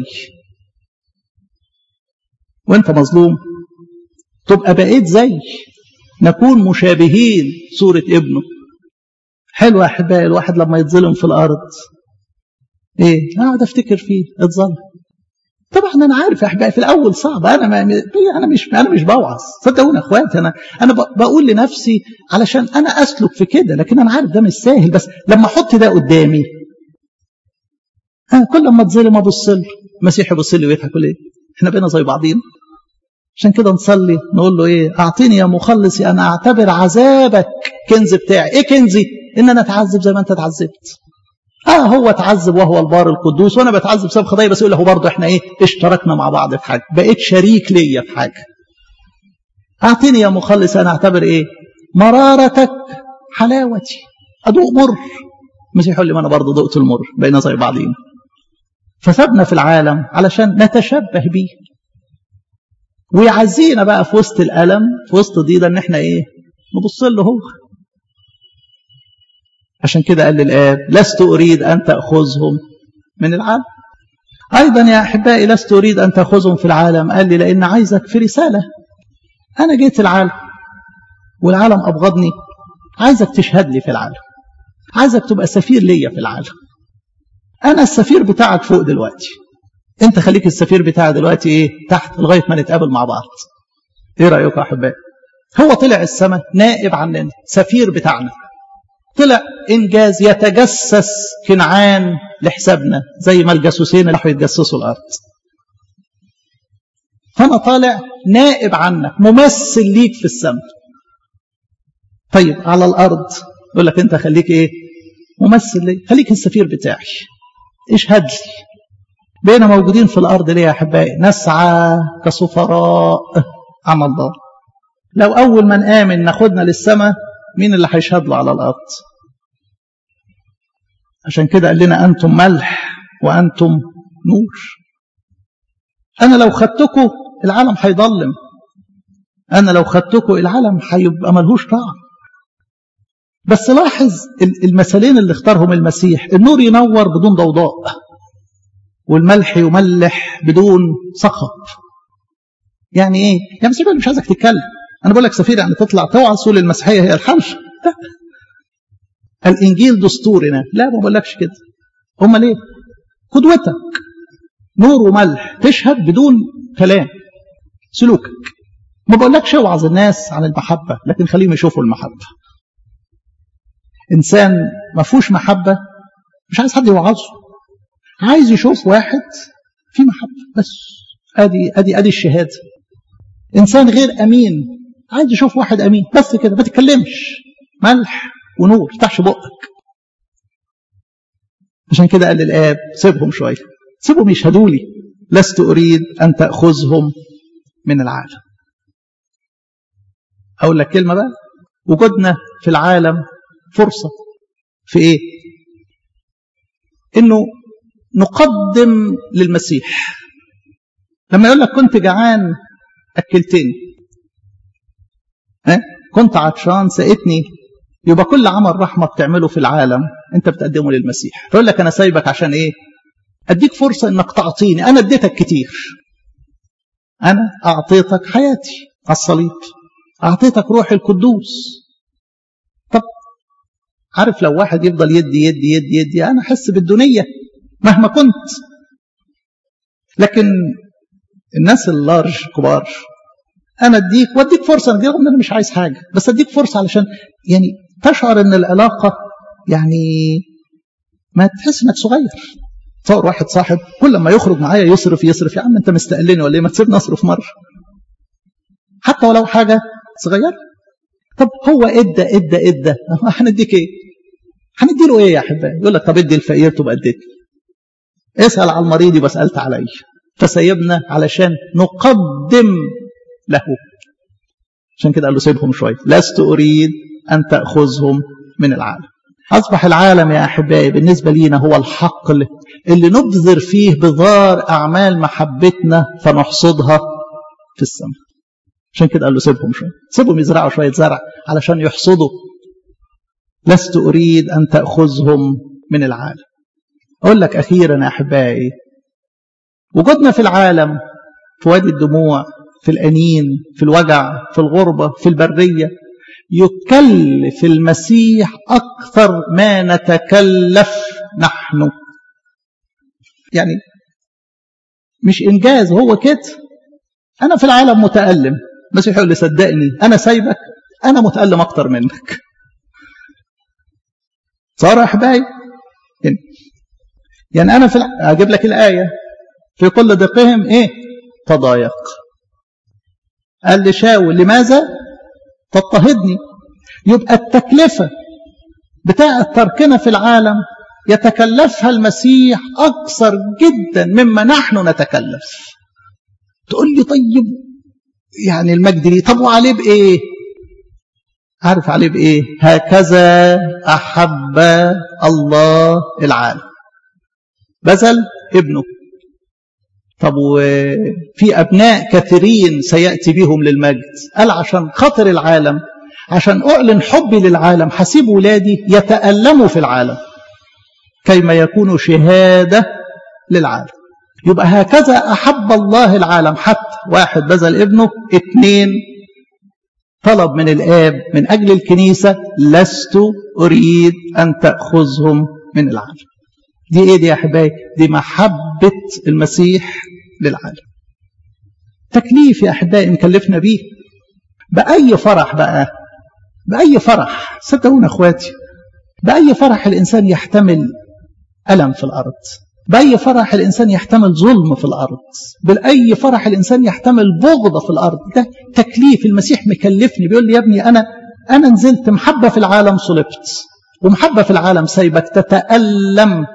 وانت مظلوم تبقى بقيت زي نكون مشابهين صوره ابنه حلو يا احبائي الواحد لما يتظلم في الارض ايه اقعد افتكر فيه اتظلم طبعا انا عارف يا احبائي في الاول صعب انا ما انا مش انا مش بوعظ صدقوني اخواتي انا انا بقول لنفسي علشان انا اسلك في كده لكن انا عارف ده مش سهل بس لما احط ده قدامي أنا كل ما اتظلم ابص له المسيح يبص لي ويضحك يقول ايه احنا بقينا زي بعضين عشان كده نصلي نقول له ايه اعطيني يا مخلصي انا اعتبر عذابك كنز بتاعي ايه كنزي ان انا اتعذب زي ما انت اتعذبت اه هو اتعذب وهو البار القدوس وانا بتعذب بسبب خطايا بس يقول له برضه احنا ايه اشتركنا مع بعض في حاجه بقيت شريك ليا في حاجه اعطيني يا مخلص انا اعتبر ايه مرارتك حلاوتي ادوق مر المسيح يقول لي ما انا برضه دقت المر بقينا زي بعضين فسابنا في العالم علشان نتشبه بيه ويعزينا بقى في وسط الالم في وسط ضيقه ان احنا ايه نبص له هو عشان كده قال للآب لست أريد أن تأخذهم من العالم أيضا يا أحبائي لست أريد أن تأخذهم في العالم قال لي لأن عايزك في رسالة أنا جيت العالم والعالم أبغضني عايزك تشهد لي في العالم عايزك تبقى سفير ليا في العالم أنا السفير بتاعك فوق دلوقتي أنت خليك السفير بتاعي دلوقتي إيه تحت لغاية ما نتقابل مع بعض إيه رأيكم يا أحبائي هو طلع السماء نائب عننا سفير بتاعنا طلع إنجاز يتجسس كنعان لحسابنا زي ما الجاسوسين اللي راحوا يتجسسوا الأرض فأنا طالع نائب عنك ممثل ليك في السماء طيب على الأرض يقول لك أنت خليك إيه ممثل لي خليك السفير بتاعي اشهد لي بقينا موجودين في الأرض ليه يا أحبائي نسعى كسفراء عمل الله لو أول من آمن ناخدنا للسماء مين اللي هيشهد له على الأرض عشان كده قال لنا أنتم ملح وأنتم نور أنا لو خدتكم العالم هيضلم أنا لو خدتكم العالم هيبقى ملهوش طعم بس لاحظ المثالين اللي اختارهم المسيح النور ينور بدون ضوضاء والملح يملح بدون صخب يعني ايه يا مسيح مش عايزك تتكلم انا بقول لك سفير يعني تطلع توعظ تقول المسيحيه هي الحل لا الانجيل دستورنا لا ما بقولكش كده امال ايه قدوتك نور وملح تشهد بدون كلام سلوكك ما بقولكش اوعظ الناس عن المحبه لكن خليهم يشوفوا المحبه انسان ما فيهوش محبه مش عايز حد يوعظه عايز يشوف واحد في محبه بس ادي ادي ادي الشهاده انسان غير امين عايز يشوف واحد امين بس كده ما تتكلمش ملح ونور تفتحش بقك عشان كده قال للاب سيبهم شويه سيبهم يشهدوا لي لست اريد ان تاخذهم من العالم اقول لك كلمه بقى وجودنا في العالم فرصه في ايه انه نقدم للمسيح لما يقول لك كنت جعان اكلتني ها كنت عطشان سقتني يبقى كل عمل رحمه بتعمله في العالم انت بتقدمه للمسيح فيقول لك انا سايبك عشان ايه اديك فرصه انك تعطيني انا اديتك كتير انا اعطيتك حياتي على الصليب اعطيتك روح القدوس طب عارف لو واحد يفضل يدي يدي يدي يدي انا احس بالدنيه مهما كنت لكن الناس اللارج كبار انا اديك واديك فرصه رغم ان انا مش عايز حاجه بس اديك فرصه علشان يعني تشعر ان العلاقه يعني ما تحس انك صغير تصور واحد صاحب كل ما يخرج معايا يصرف يصرف يا عم انت مستقلني ولا ايه ما تسيبني اصرف مره حتى ولو حاجه صغيره طب هو ادى ادى ادى هنديك ايه هندي له ايه يا احبائي يقول لك طب ادي الفقير تبقى اديت اسال على المريض يبقى سالت عليا فسيبنا علشان نقدم له عشان كده قال له سيبهم شويه لست اريد ان تاخذهم من العالم اصبح العالم يا احبائي بالنسبه لينا هو الحقل اللي نبذر فيه بذار اعمال محبتنا فنحصدها في السماء عشان كده قال له سيبهم شويه سيبهم يزرعوا شويه زرع علشان يحصدوا لست اريد ان تاخذهم من العالم اقول لك اخيرا يا احبائي وجودنا في العالم في وادي الدموع في الأنين في الوجع في الغربة في البرية يكلف المسيح أكثر ما نتكلف نحن يعني مش إنجاز هو كده أنا في العالم متألم المسيح يقول لي صدقني أنا سايبك أنا متألم أكتر منك صار يا أحبائي يعني, يعني أنا في الع... أجيب لك الآية في كل ضيقهم إيه تضايق قال لشاول لماذا تضطهدني يبقى التكلفة بتاعة تركنا في العالم يتكلفها المسيح أكثر جدا مما نحن نتكلف تقول لي طيب يعني المجد ليه طب وعليه بإيه عارف عليه بإيه هكذا أحب الله العالم بذل ابنه طب وفي أبناء كثيرين سيأتي بهم للمجد قال عشان خاطر العالم عشان أعلن حبي للعالم حسيب ولادي يتألموا في العالم كيما يكونوا شهادة للعالم يبقى هكذا أحب الله العالم حتى واحد بذل ابنه اثنين طلب من الآب من أجل الكنيسة لست أريد أن تأخذهم من العالم دي إيه دي يا أحبائي دي محبة المسيح للعالم تكليف يا أحبائي مكلفنا بيه بأي فرح بقى بأي فرح صدقونا أخواتي بأي فرح الإنسان يحتمل ألم في الأرض بأي فرح الإنسان يحتمل ظلم في الأرض بأي فرح الإنسان يحتمل بغضة في الأرض ده تكليف المسيح مكلفني بيقول لي يا ابني أنا أنا نزلت محبة في العالم صلبت ومحبة في العالم سايبك تتألم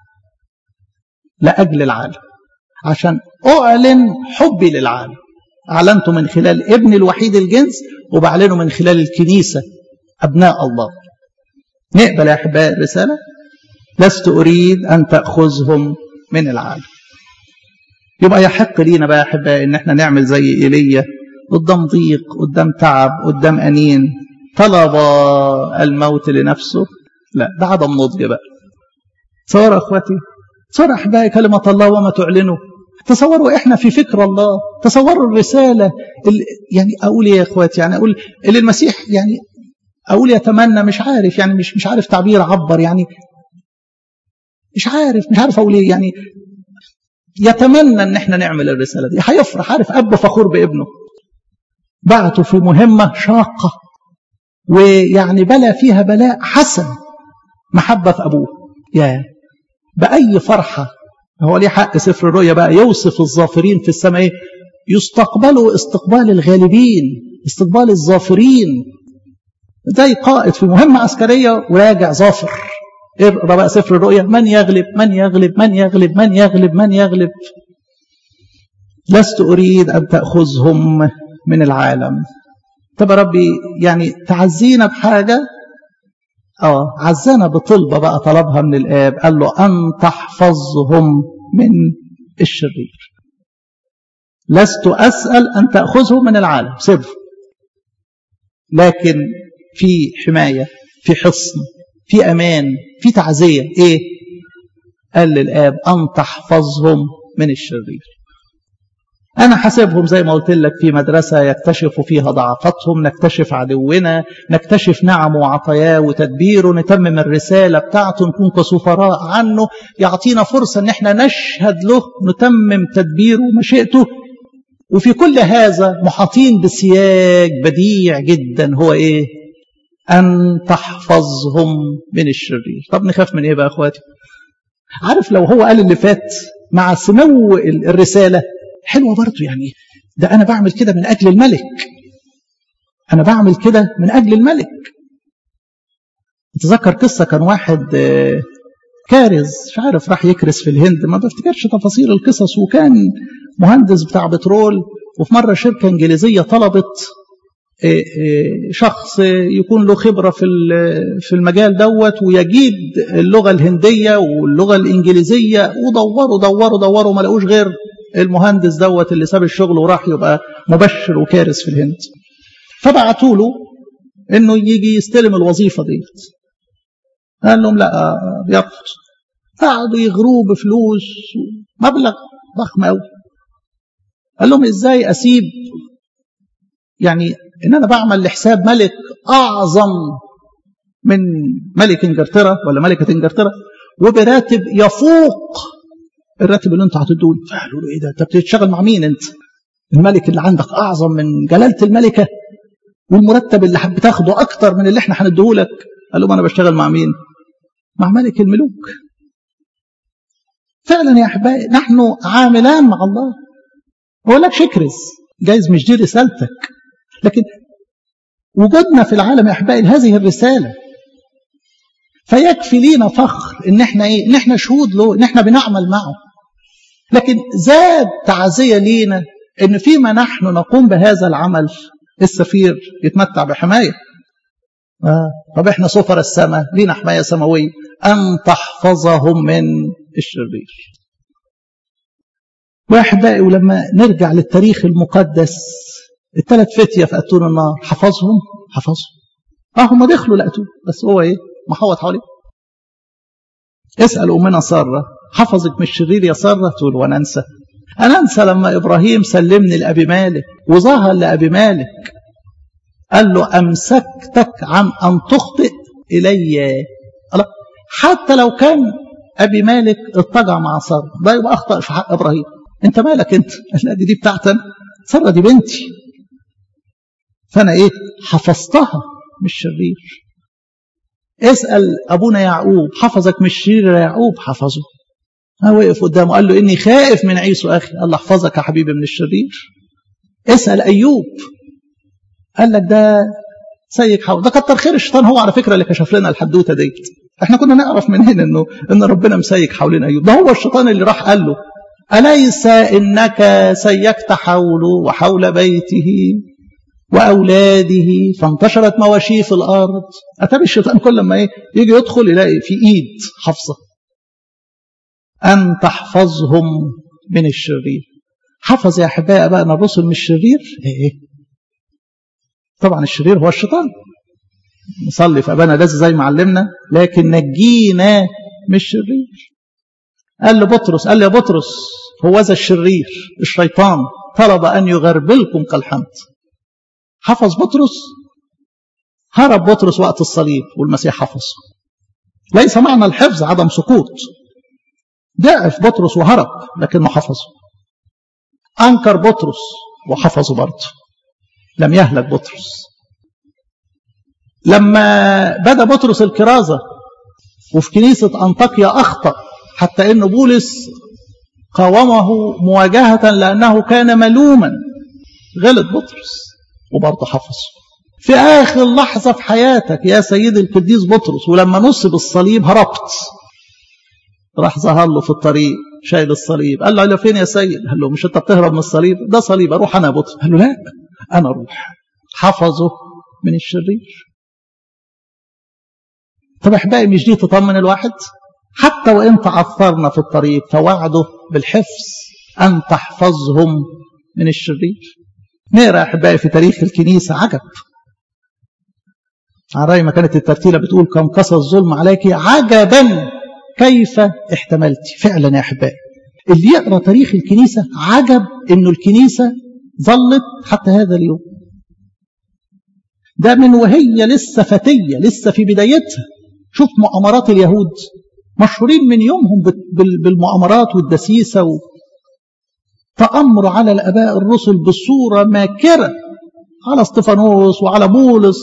لأجل العالم عشان أعلن حبي للعالم أعلنته من خلال ابن الوحيد الجنس وبعلنه من خلال الكنيسة أبناء الله نقبل يا أحباء الرسالة لست أريد أن تأخذهم من العالم يبقى يحق لينا بقى يا أحباء إن احنا نعمل زي إيليا قدام ضيق قدام تعب قدام أنين طلب الموت لنفسه لا ده عدم نضج بقى تصور أخواتي تصور أحبائي كلمة الله وما تعلنه تصوروا احنا في فكر الله تصوروا الرسالة يعني اقول ايه يا اخواتي يعني اقول اللي المسيح يعني اقول يتمنى مش عارف يعني مش مش عارف تعبير عبر يعني مش عارف مش عارف اقول ايه يعني يتمنى ان احنا نعمل الرسالة دي هيفرح عارف اب فخور بابنه بعته في مهمة شاقة ويعني بلا فيها بلاء حسن محبة في ابوه يا بأي فرحة هو ليه حق سفر الرؤيا بقى يوصف الظافرين في السماء ايه يستقبلوا استقبال الغالبين استقبال الظافرين زي قائد في مهمة عسكرية وراجع ظافر اقرا بقى سفر الرؤيا من يغلب من يغلب من يغلب من يغلب من يغلب لست أريد أن تأخذهم من العالم طب يا ربي يعني تعزينا بحاجة اه عزانا بطلبة بقى طلبها من الآب قال له أن تحفظهم من الشرير لست أسأل أن تأخذهم من العالم سر لكن في حماية في حصن في أمان في تعزية إيه قال للآب أن تحفظهم من الشرير أنا حاسبهم زي ما قلت لك في مدرسة يكتشف فيها ضعفاتهم نكتشف عدونا نكتشف نعمه وعطاياه وتدبيره نتمم الرسالة بتاعته نكون كسفراء عنه يعطينا فرصة ان احنا نشهد له نتمم تدبيره ومشيئته وفي كل هذا محاطين بسياج بديع جدا هو ايه أن تحفظهم من الشرير طب نخاف من ايه بقى اخواتي عارف لو هو قال اللي فات مع سمو الرسالة حلوة برضه يعني ده أنا بعمل كده من أجل الملك أنا بعمل كده من أجل الملك تذكر قصة كان واحد كارز مش عارف راح يكرس في الهند ما بفتكرش تفاصيل القصص وكان مهندس بتاع بترول وفي مرة شركة إنجليزية طلبت شخص يكون له خبرة في في المجال دوت ويجيد اللغة الهندية واللغة الإنجليزية ودوروا دوروا دوروا ما لقوش غير المهندس دوت اللي ساب الشغل وراح يبقى مبشر وكارث في الهند فبعتوا له انه يجي يستلم الوظيفه ديت قال لهم لا بيرفض قعدوا يغروه بفلوس مبلغ ضخم قوي قال لهم ازاي اسيب يعني ان انا بعمل لحساب ملك اعظم من ملك انجلترا ولا ملكه انجلترا وبراتب يفوق الراتب اللي انتوا هتدوه فقالوا له ايه ده انت بتشتغل مع مين انت الملك اللي عندك اعظم من جلاله الملكه والمرتب اللي بتاخده اكتر من اللي احنا هنديه لك قال لهم انا بشتغل مع مين مع ملك الملوك فعلا يا احبائي نحن عاملان مع الله ما لكش اكرز جايز مش دي رسالتك لكن وجودنا في العالم يا احبائي هذه الرساله فيكفي لينا فخر ان احنا ايه ان احنا شهود له ان احنا بنعمل معه لكن زاد تعزيه لينا ان فيما نحن نقوم بهذا العمل السفير يتمتع بحمايه آه. طب احنا سفر السماء لينا حمايه سماويه ان تحفظهم من الشرير واحبائي ولما نرجع للتاريخ المقدس الثلاث فتية في أتون النار حفظهم حفظهم اه هم دخلوا لقتوه بس هو ايه محوط حواليه اسأل أمنا سارة حفظك من الشرير يا سارة تقول وأنا أنسى أنا أنسى لما إبراهيم سلمني لأبي مالك وظهر لأبي مالك قال له أمسكتك عن أن تخطئ إلي حتى لو كان أبي مالك اضطجع مع سارة ده يبقى أخطأ في حق إبراهيم أنت مالك أنت لا دي, دي بتاعتنا سارة دي بنتي فأنا إيه حفظتها من الشرير اسأل أبونا يعقوب حفظك من الشرير يا يعقوب حفظه هو وقف قدامه قال له إني خائف من عيسو أخي الله احفظك يا حبيبي من الشرير اسأل أيوب قال لك ده سيك حول ده كتر خير الشيطان هو على فكرة اللي كشف لنا الحدوتة ديت احنا كنا نعرف منين انه ان ربنا مسيك حوالين ايوب ده هو الشيطان اللي راح قال له أليس إنك سيكت حوله وحول بيته وأولاده فانتشرت مواشيه في الأرض أتى الشيطان كل ما إيه يجي يدخل يلاقي في إيد حفصة أن تحفظهم من الشرير حفظ يا أحبائي أبائنا الرسل من الشرير إيه طبعا الشرير هو الشيطان نصلي في أبانا ده زي ما علمنا لكن نجينا من الشرير قال لبطرس قال يا بطرس هو ذا الشرير الشيطان طلب أن يغربلكم كالحمد حفظ بطرس هرب بطرس وقت الصليب والمسيح حفظه ليس معنى الحفظ عدم سقوط ضعف بطرس وهرب لكنه حفظه أنكر بطرس وحفظه برضه لم يهلك بطرس لما بدا بطرس الكرازة وفي كنيسة أنطاكيا أخطأ حتى أن بولس قاومه مواجهة لأنه كان ملوما غلط بطرس وبرضه حفظه في آخر لحظة في حياتك يا سيدي القديس بطرس ولما نصب الصليب هربت راح ظهر له في الطريق شايل الصليب قال له على فين يا سيد قال له مش انت بتهرب من الصليب ده صليب اروح انا يا بطرس قال له لا انا اروح حفظه من الشرير طب احبائي مش دي تطمن الواحد حتى وان تعثرنا في الطريق فوعده بالحفظ ان تحفظهم من الشرير نقرا احبائي في تاريخ الكنيسه عجب على رأي ما كانت الترتيلة بتقول كم قصى الظلم عليك عجبا كيف احتملت فعلا يا أحبائي اللي يقرأ تاريخ الكنيسة عجب انه الكنيسة ظلت حتى هذا اليوم ده من وهي لسه فتية لسه في بدايتها شوف مؤامرات اليهود مشهورين من يومهم بالمؤامرات والدسيسة و... تأمر على الأباء الرسل بصورة ماكرة على استفانوس وعلى بولس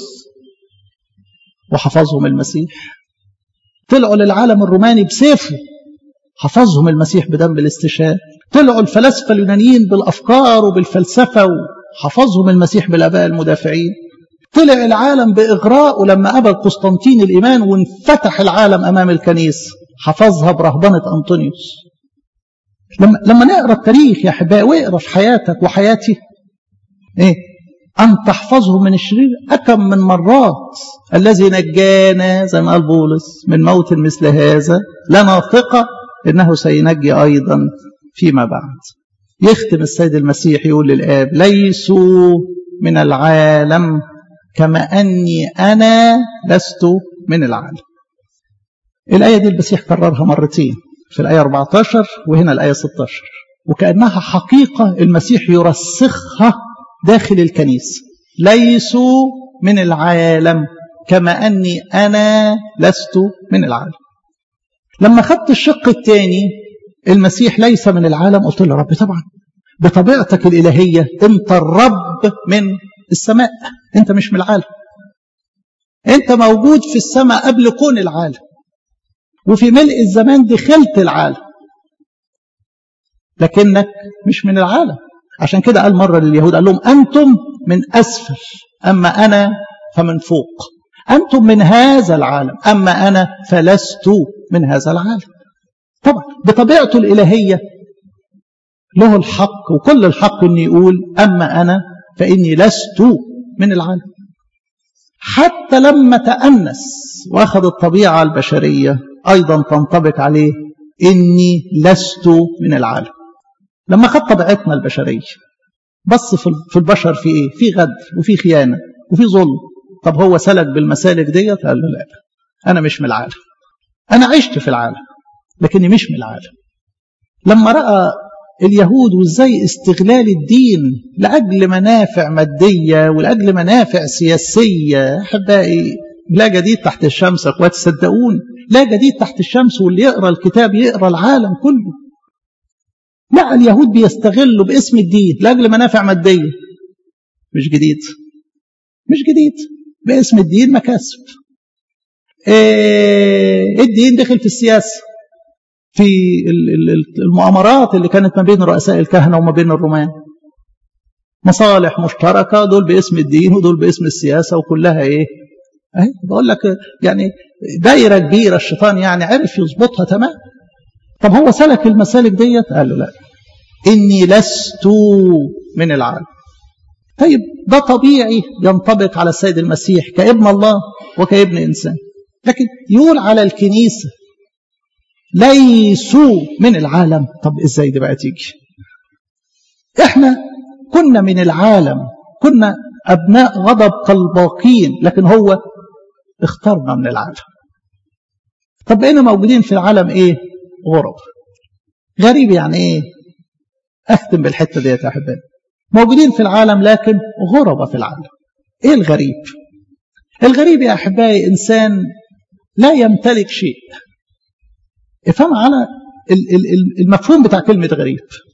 وحفظهم المسيح طلعوا للعالم الروماني بسيفه حفظهم المسيح بدم الاستشهاد طلعوا الفلاسفة اليونانيين بالأفكار وبالفلسفة وحفظهم المسيح بالآباء المدافعين طلع العالم بإغراء لما قبل قسطنطين الإيمان وانفتح العالم أمام الكنيسة حفظها برهبنة أنطونيوس لما, لما نقرأ التاريخ يا أحبائي واقرأ في حياتك وحياتي إيه أن تحفظه من الشرير أكم من مرات الذي نجانا زي ما قال بولس من موت مثل هذا لنا ثقة إنه سينجي أيضا فيما بعد يختم السيد المسيح يقول للآب ليسوا من العالم كما أني أنا لست من العالم الآية دي المسيح كررها مرتين في الآية 14 وهنا الآية 16 وكأنها حقيقة المسيح يرسخها داخل الكنيسة ليسوا من العالم كما أني أنا لست من العالم لما خدت الشق الثاني المسيح ليس من العالم قلت له رب طبعا بطبيعتك الإلهية أنت الرب من السماء أنت مش من العالم أنت موجود في السماء قبل كون العالم وفي ملء الزمان دخلت العالم لكنك مش من العالم عشان كده قال مرة لليهود قال لهم أنتم من أسفل أما أنا فمن فوق أنتم من هذا العالم أما أنا فلست من هذا العالم طبعا بطبيعته الإلهية له الحق وكل الحق أن يقول أما أنا فإني لست من العالم حتى لما تأنس واخذ الطبيعة البشرية أيضا تنطبق عليه إني لست من العالم لما خد طبيعتنا البشرية بص في البشر في إيه في غدر وفي خيانة وفي ظلم طب هو سلك بالمسالك ديت قال له لا أنا مش من العالم أنا عشت في العالم لكني مش من العالم لما رأى اليهود وازاي استغلال الدين لأجل منافع مادية ولأجل منافع سياسية أحبائي لا جديد تحت الشمس أخوات صدقون لا جديد تحت الشمس واللي يقرأ الكتاب يقرأ العالم كله لا اليهود بيستغلوا باسم الدين لأجل منافع مادية مش جديد مش جديد باسم الدين مكاسب إيه الدين دخل في السياسة في المؤامرات اللي كانت ما بين رؤساء الكهنة وما بين الرومان مصالح مشتركة دول باسم الدين ودول باسم السياسة وكلها ايه اهي بقول لك يعني دايرة كبيرة الشيطان يعني عرف يظبطها تمام طب هو سلك المسالك ديت قال له لا إني لست من العالم طيب ده طبيعي ينطبق على السيد المسيح كابن الله وكابن إنسان لكن يقول على الكنيسة ليسوا من العالم طب ازاي دي بقى تيجي احنا كنا من العالم كنا ابناء غضب كالباقين لكن هو اختارنا من العالم طب بقينا موجودين في العالم ايه غرب غريب يعني ايه اختم بالحته ديت يا احبائي موجودين في العالم لكن غربة في العالم ايه الغريب الغريب يا احبائي انسان لا يمتلك شيء افهم على المفهوم بتاع كلمة غريب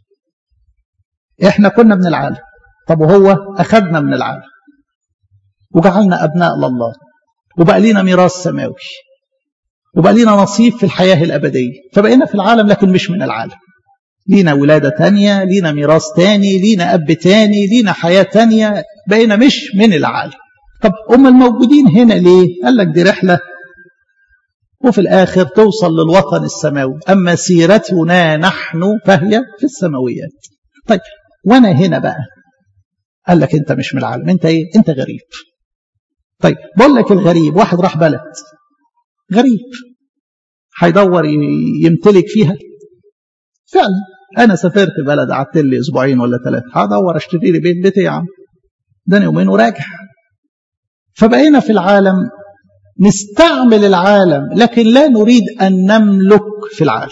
احنا كنا من العالم طب وهو اخذنا من العالم وجعلنا ابناء لله وبقى لينا ميراث سماوي وبقى لينا نصيب في الحياة الأبدية فبقينا في العالم لكن مش من العالم لينا ولادة تانية لينا ميراث تاني لينا أب تاني لينا حياة تانية بقينا مش من العالم طب هم الموجودين هنا ليه قال لك دي رحلة وفي الآخر توصل للوطن السماوي أما سيرتنا نحن فهي في السماويات طيب وأنا هنا بقى قال لك أنت مش من العالم أنت إيه أنت غريب طيب بقول لك الغريب واحد راح بلد غريب هيدور يمتلك فيها فعلا أنا سافرت بلد قعدت لي أسبوعين ولا ثلاثة هدور أشتري لي بيت بيت يا عم ده يومين وراجع فبقينا في العالم نستعمل العالم لكن لا نريد أن نملك في العالم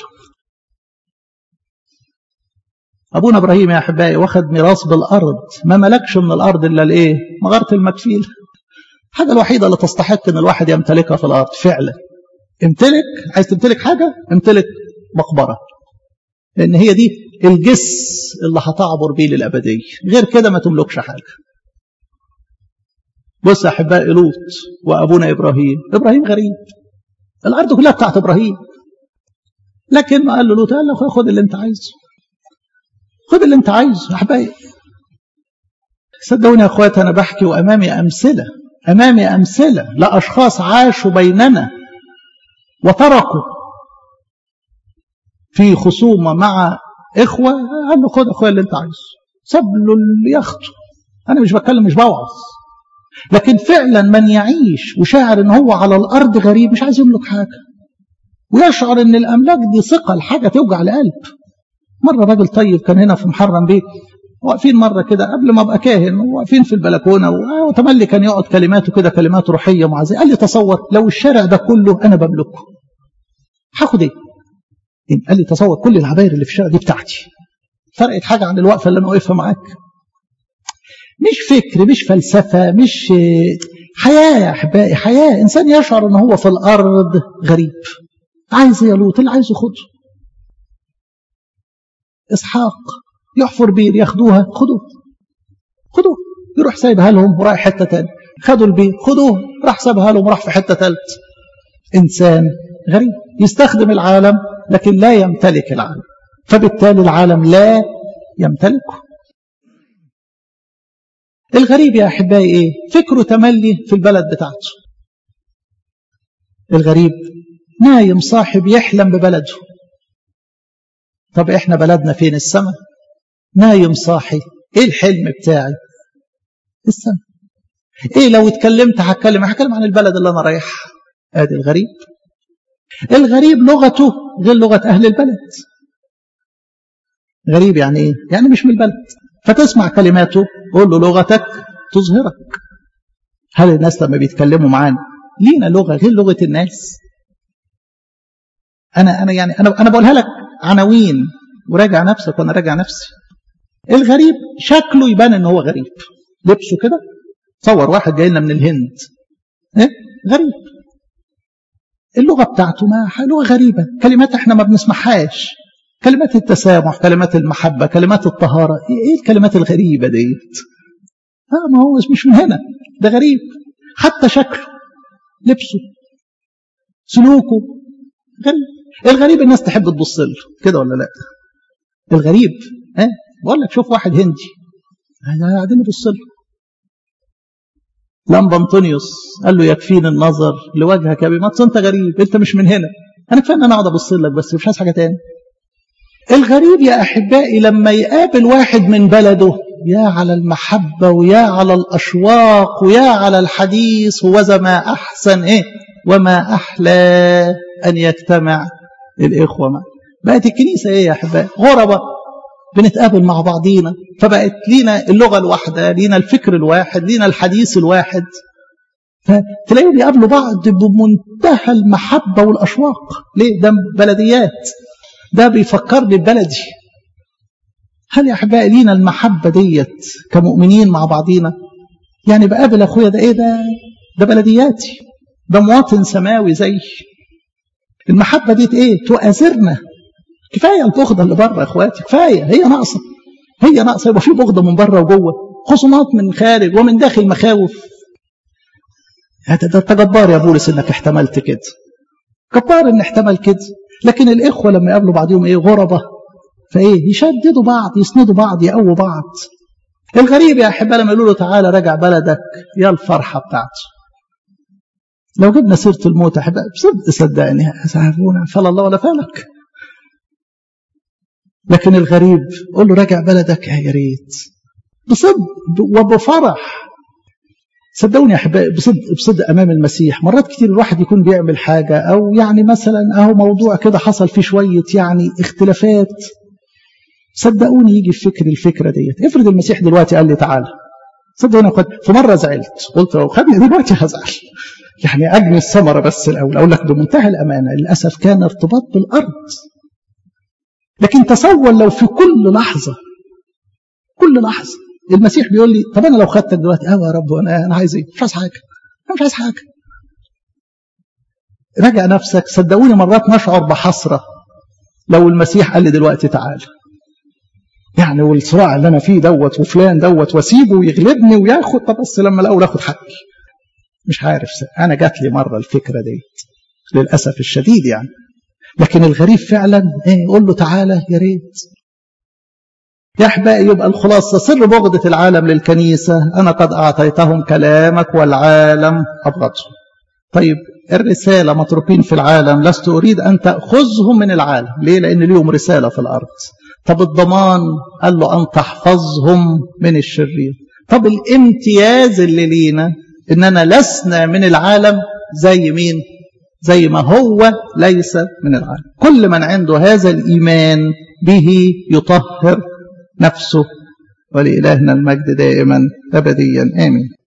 أبونا إبراهيم يا أحبائي واخد ميراث بالأرض ما ملكش من الأرض إلا الإيه مغارة المكفيل الحاجة الوحيدة اللي تستحق أن الواحد يمتلكها في الأرض فعلا امتلك عايز تمتلك حاجة امتلك مقبرة لأن هي دي الجس اللي هتعبر بيه للأبدية غير كده ما تملكش حاجة بص يا أحبائي لوط وأبونا إبراهيم إبراهيم غريب الأرض كلها بتاعت إبراهيم لكن ما قال له لوط قال له خد اللي أنت عايزه خد اللي أنت عايزه يا أحبائي صدقوني يا أخواتي أنا بحكي وأمامي أمثلة أمامي أمثلة لأشخاص عاشوا بيننا وتركوا في خصومة مع إخوة قال له خد أخويا اللي أنت عايزه ساب له اللي ياخده أنا مش بتكلم مش بوعظ لكن فعلا من يعيش وشاعر ان هو على الارض غريب مش عايز يملك حاجه ويشعر ان الاملاك دي ثقل حاجه توجع القلب مره راجل طيب كان هنا في محرم بيه واقفين مره كده قبل ما ابقى كاهن واقفين في البلكونه وتملي كان يقعد كلماته كده كلمات روحيه معزيه قال لي تصور لو الشارع ده كله انا بملكه هاخد ايه؟ قال لي تصور كل العباير اللي في الشارع دي بتاعتي فرقت حاجه عن الوقفه اللي انا واقفها معاك مش فكر مش فلسفة مش حياة يا أحبائي حياة إنسان يشعر أنه هو في الأرض غريب عايز يا لوط اللي عايزه خده إسحاق يحفر بير ياخدوها خدوه خدوه يروح سايبها لهم ورايح حتة تانية خدوا البير خدوه راح سابها لهم وراح في حتة تالت إنسان غريب يستخدم العالم لكن لا يمتلك العالم فبالتالي العالم لا يمتلكه الغريب يا أحبائي إيه فكره تملي في البلد بتاعته الغريب نايم صاحب يحلم ببلده طب احنا بلدنا فين السماء نايم صاحي ايه الحلم بتاعي السماء ايه لو اتكلمت هتكلم هتكلم عن البلد اللي انا رايح ادي الغريب الغريب لغته غير لغة اهل البلد غريب يعني ايه يعني مش من البلد فتسمع كلماته قول له لغتك تظهرك هل الناس لما بيتكلموا معانا لينا لغة غير لغة الناس انا انا يعني انا انا بقولها لك عناوين وراجع نفسك وانا راجع نفسي الغريب شكله يبان ان هو غريب لبسه كده تصور واحد جاي لنا من الهند إيه؟ غريب اللغة بتاعته ما لغة غريبة كلمات احنا ما بنسمعهاش كلمات التسامح كلمات المحبة كلمات الطهارة ايه الكلمات الغريبة ديت اه ما هو مش من هنا ده غريب حتى شكله لبسه سلوكه غريب الغريب الناس تحب تبص له كده ولا لا الغريب ها بقول لك شوف واحد هندي قاعدين يبص له لما انطونيوس قال له يكفيني النظر لوجهك يا ما انت غريب انت مش من هنا انا كفايه ان انا اقعد ابص لك بس مش عايز حاجه تاني الغريب يا احبائي لما يقابل واحد من بلده يا على المحبه ويا على الاشواق ويا على الحديث وذا ما احسن ايه وما احلى ان يجتمع الإخوة معا بقت الكنيسة إيه يا أحبائي غربة بنتقابل مع بعضينا فبقت لينا اللغة الواحدة لينا الفكر الواحد لينا الحديث الواحد فتلاقيهم بيقابلوا بعض بمنتهى المحبة والأشواق ليه ده بلديات ده بيفكرني ببلدي هل يا أحبائي لينا المحبة ديت كمؤمنين مع بعضينا يعني بقابل أخويا ده إيه ده ده بلدياتي ده مواطن سماوي زي المحبة دي ايه تؤازرنا كفاية البغضة اللي بره يا اخواتي كفاية هي ناقصة هي ناقصة يبقى في بغضة من بره وجوه خصومات من خارج ومن داخل مخاوف ده جبار يا بولس انك احتملت كده جبار ان احتمل كده لكن الاخوة لما يقابلوا بعضهم ايه غربة فايه يشددوا بعض يسندوا بعض يقووا بعض الغريب يا احبائي لما يقولوا له تعالى راجع بلدك يا الفرحة بتاعته لو جبنا سيرة الموت أحبائي بصدق صدقني سهبونا فلا الله ولا فلك لكن الغريب قول له راجع بلدك يا ريت بصدق وبفرح صدقوني يا احبائي بصدق بصدق امام المسيح مرات كتير الواحد يكون بيعمل حاجه او يعني مثلا اهو موضوع كده حصل فيه شويه يعني اختلافات صدقوني يجي في فكري الفكره ديت افرض المسيح دلوقتي قال لي تعالى صدقوني في مره زعلت قلت لو خدني دلوقتي هزعل يعني أجني الثمرة بس الأول أقول لك بمنتهى الأمانة للأسف كان ارتباط بالأرض لكن تصور لو في كل لحظة كل لحظة المسيح بيقول لي طب أنا لو خدتك دلوقتي أه يا رب أنا أنا عايز إيه؟ مش عايز حاجة أنا مش عايز حاجة راجع نفسك صدقوني مرات نشعر بحسرة لو المسيح قال لي دلوقتي تعال يعني والصراع اللي أنا فيه دوت وفلان دوت واسيبه ويغلبني وياخد طب بس لما الأول آخد حقي مش عارف انا جات لي مره الفكره دي للاسف الشديد يعني لكن الغريب فعلا ايه قول له تعالى يا ريت يا احبائي يبقى الخلاصه سر بغضه العالم للكنيسه انا قد اعطيتهم كلامك والعالم ابغضهم طيب الرساله متروكين في العالم لست اريد ان تاخذهم من العالم ليه لان ليهم رساله في الارض طب الضمان قال له ان تحفظهم من الشرير طب الامتياز اللي لينا اننا لسنا من العالم زي مين زي ما هو ليس من العالم كل من عنده هذا الايمان به يطهر نفسه ولالهنا المجد دائما ابديا امين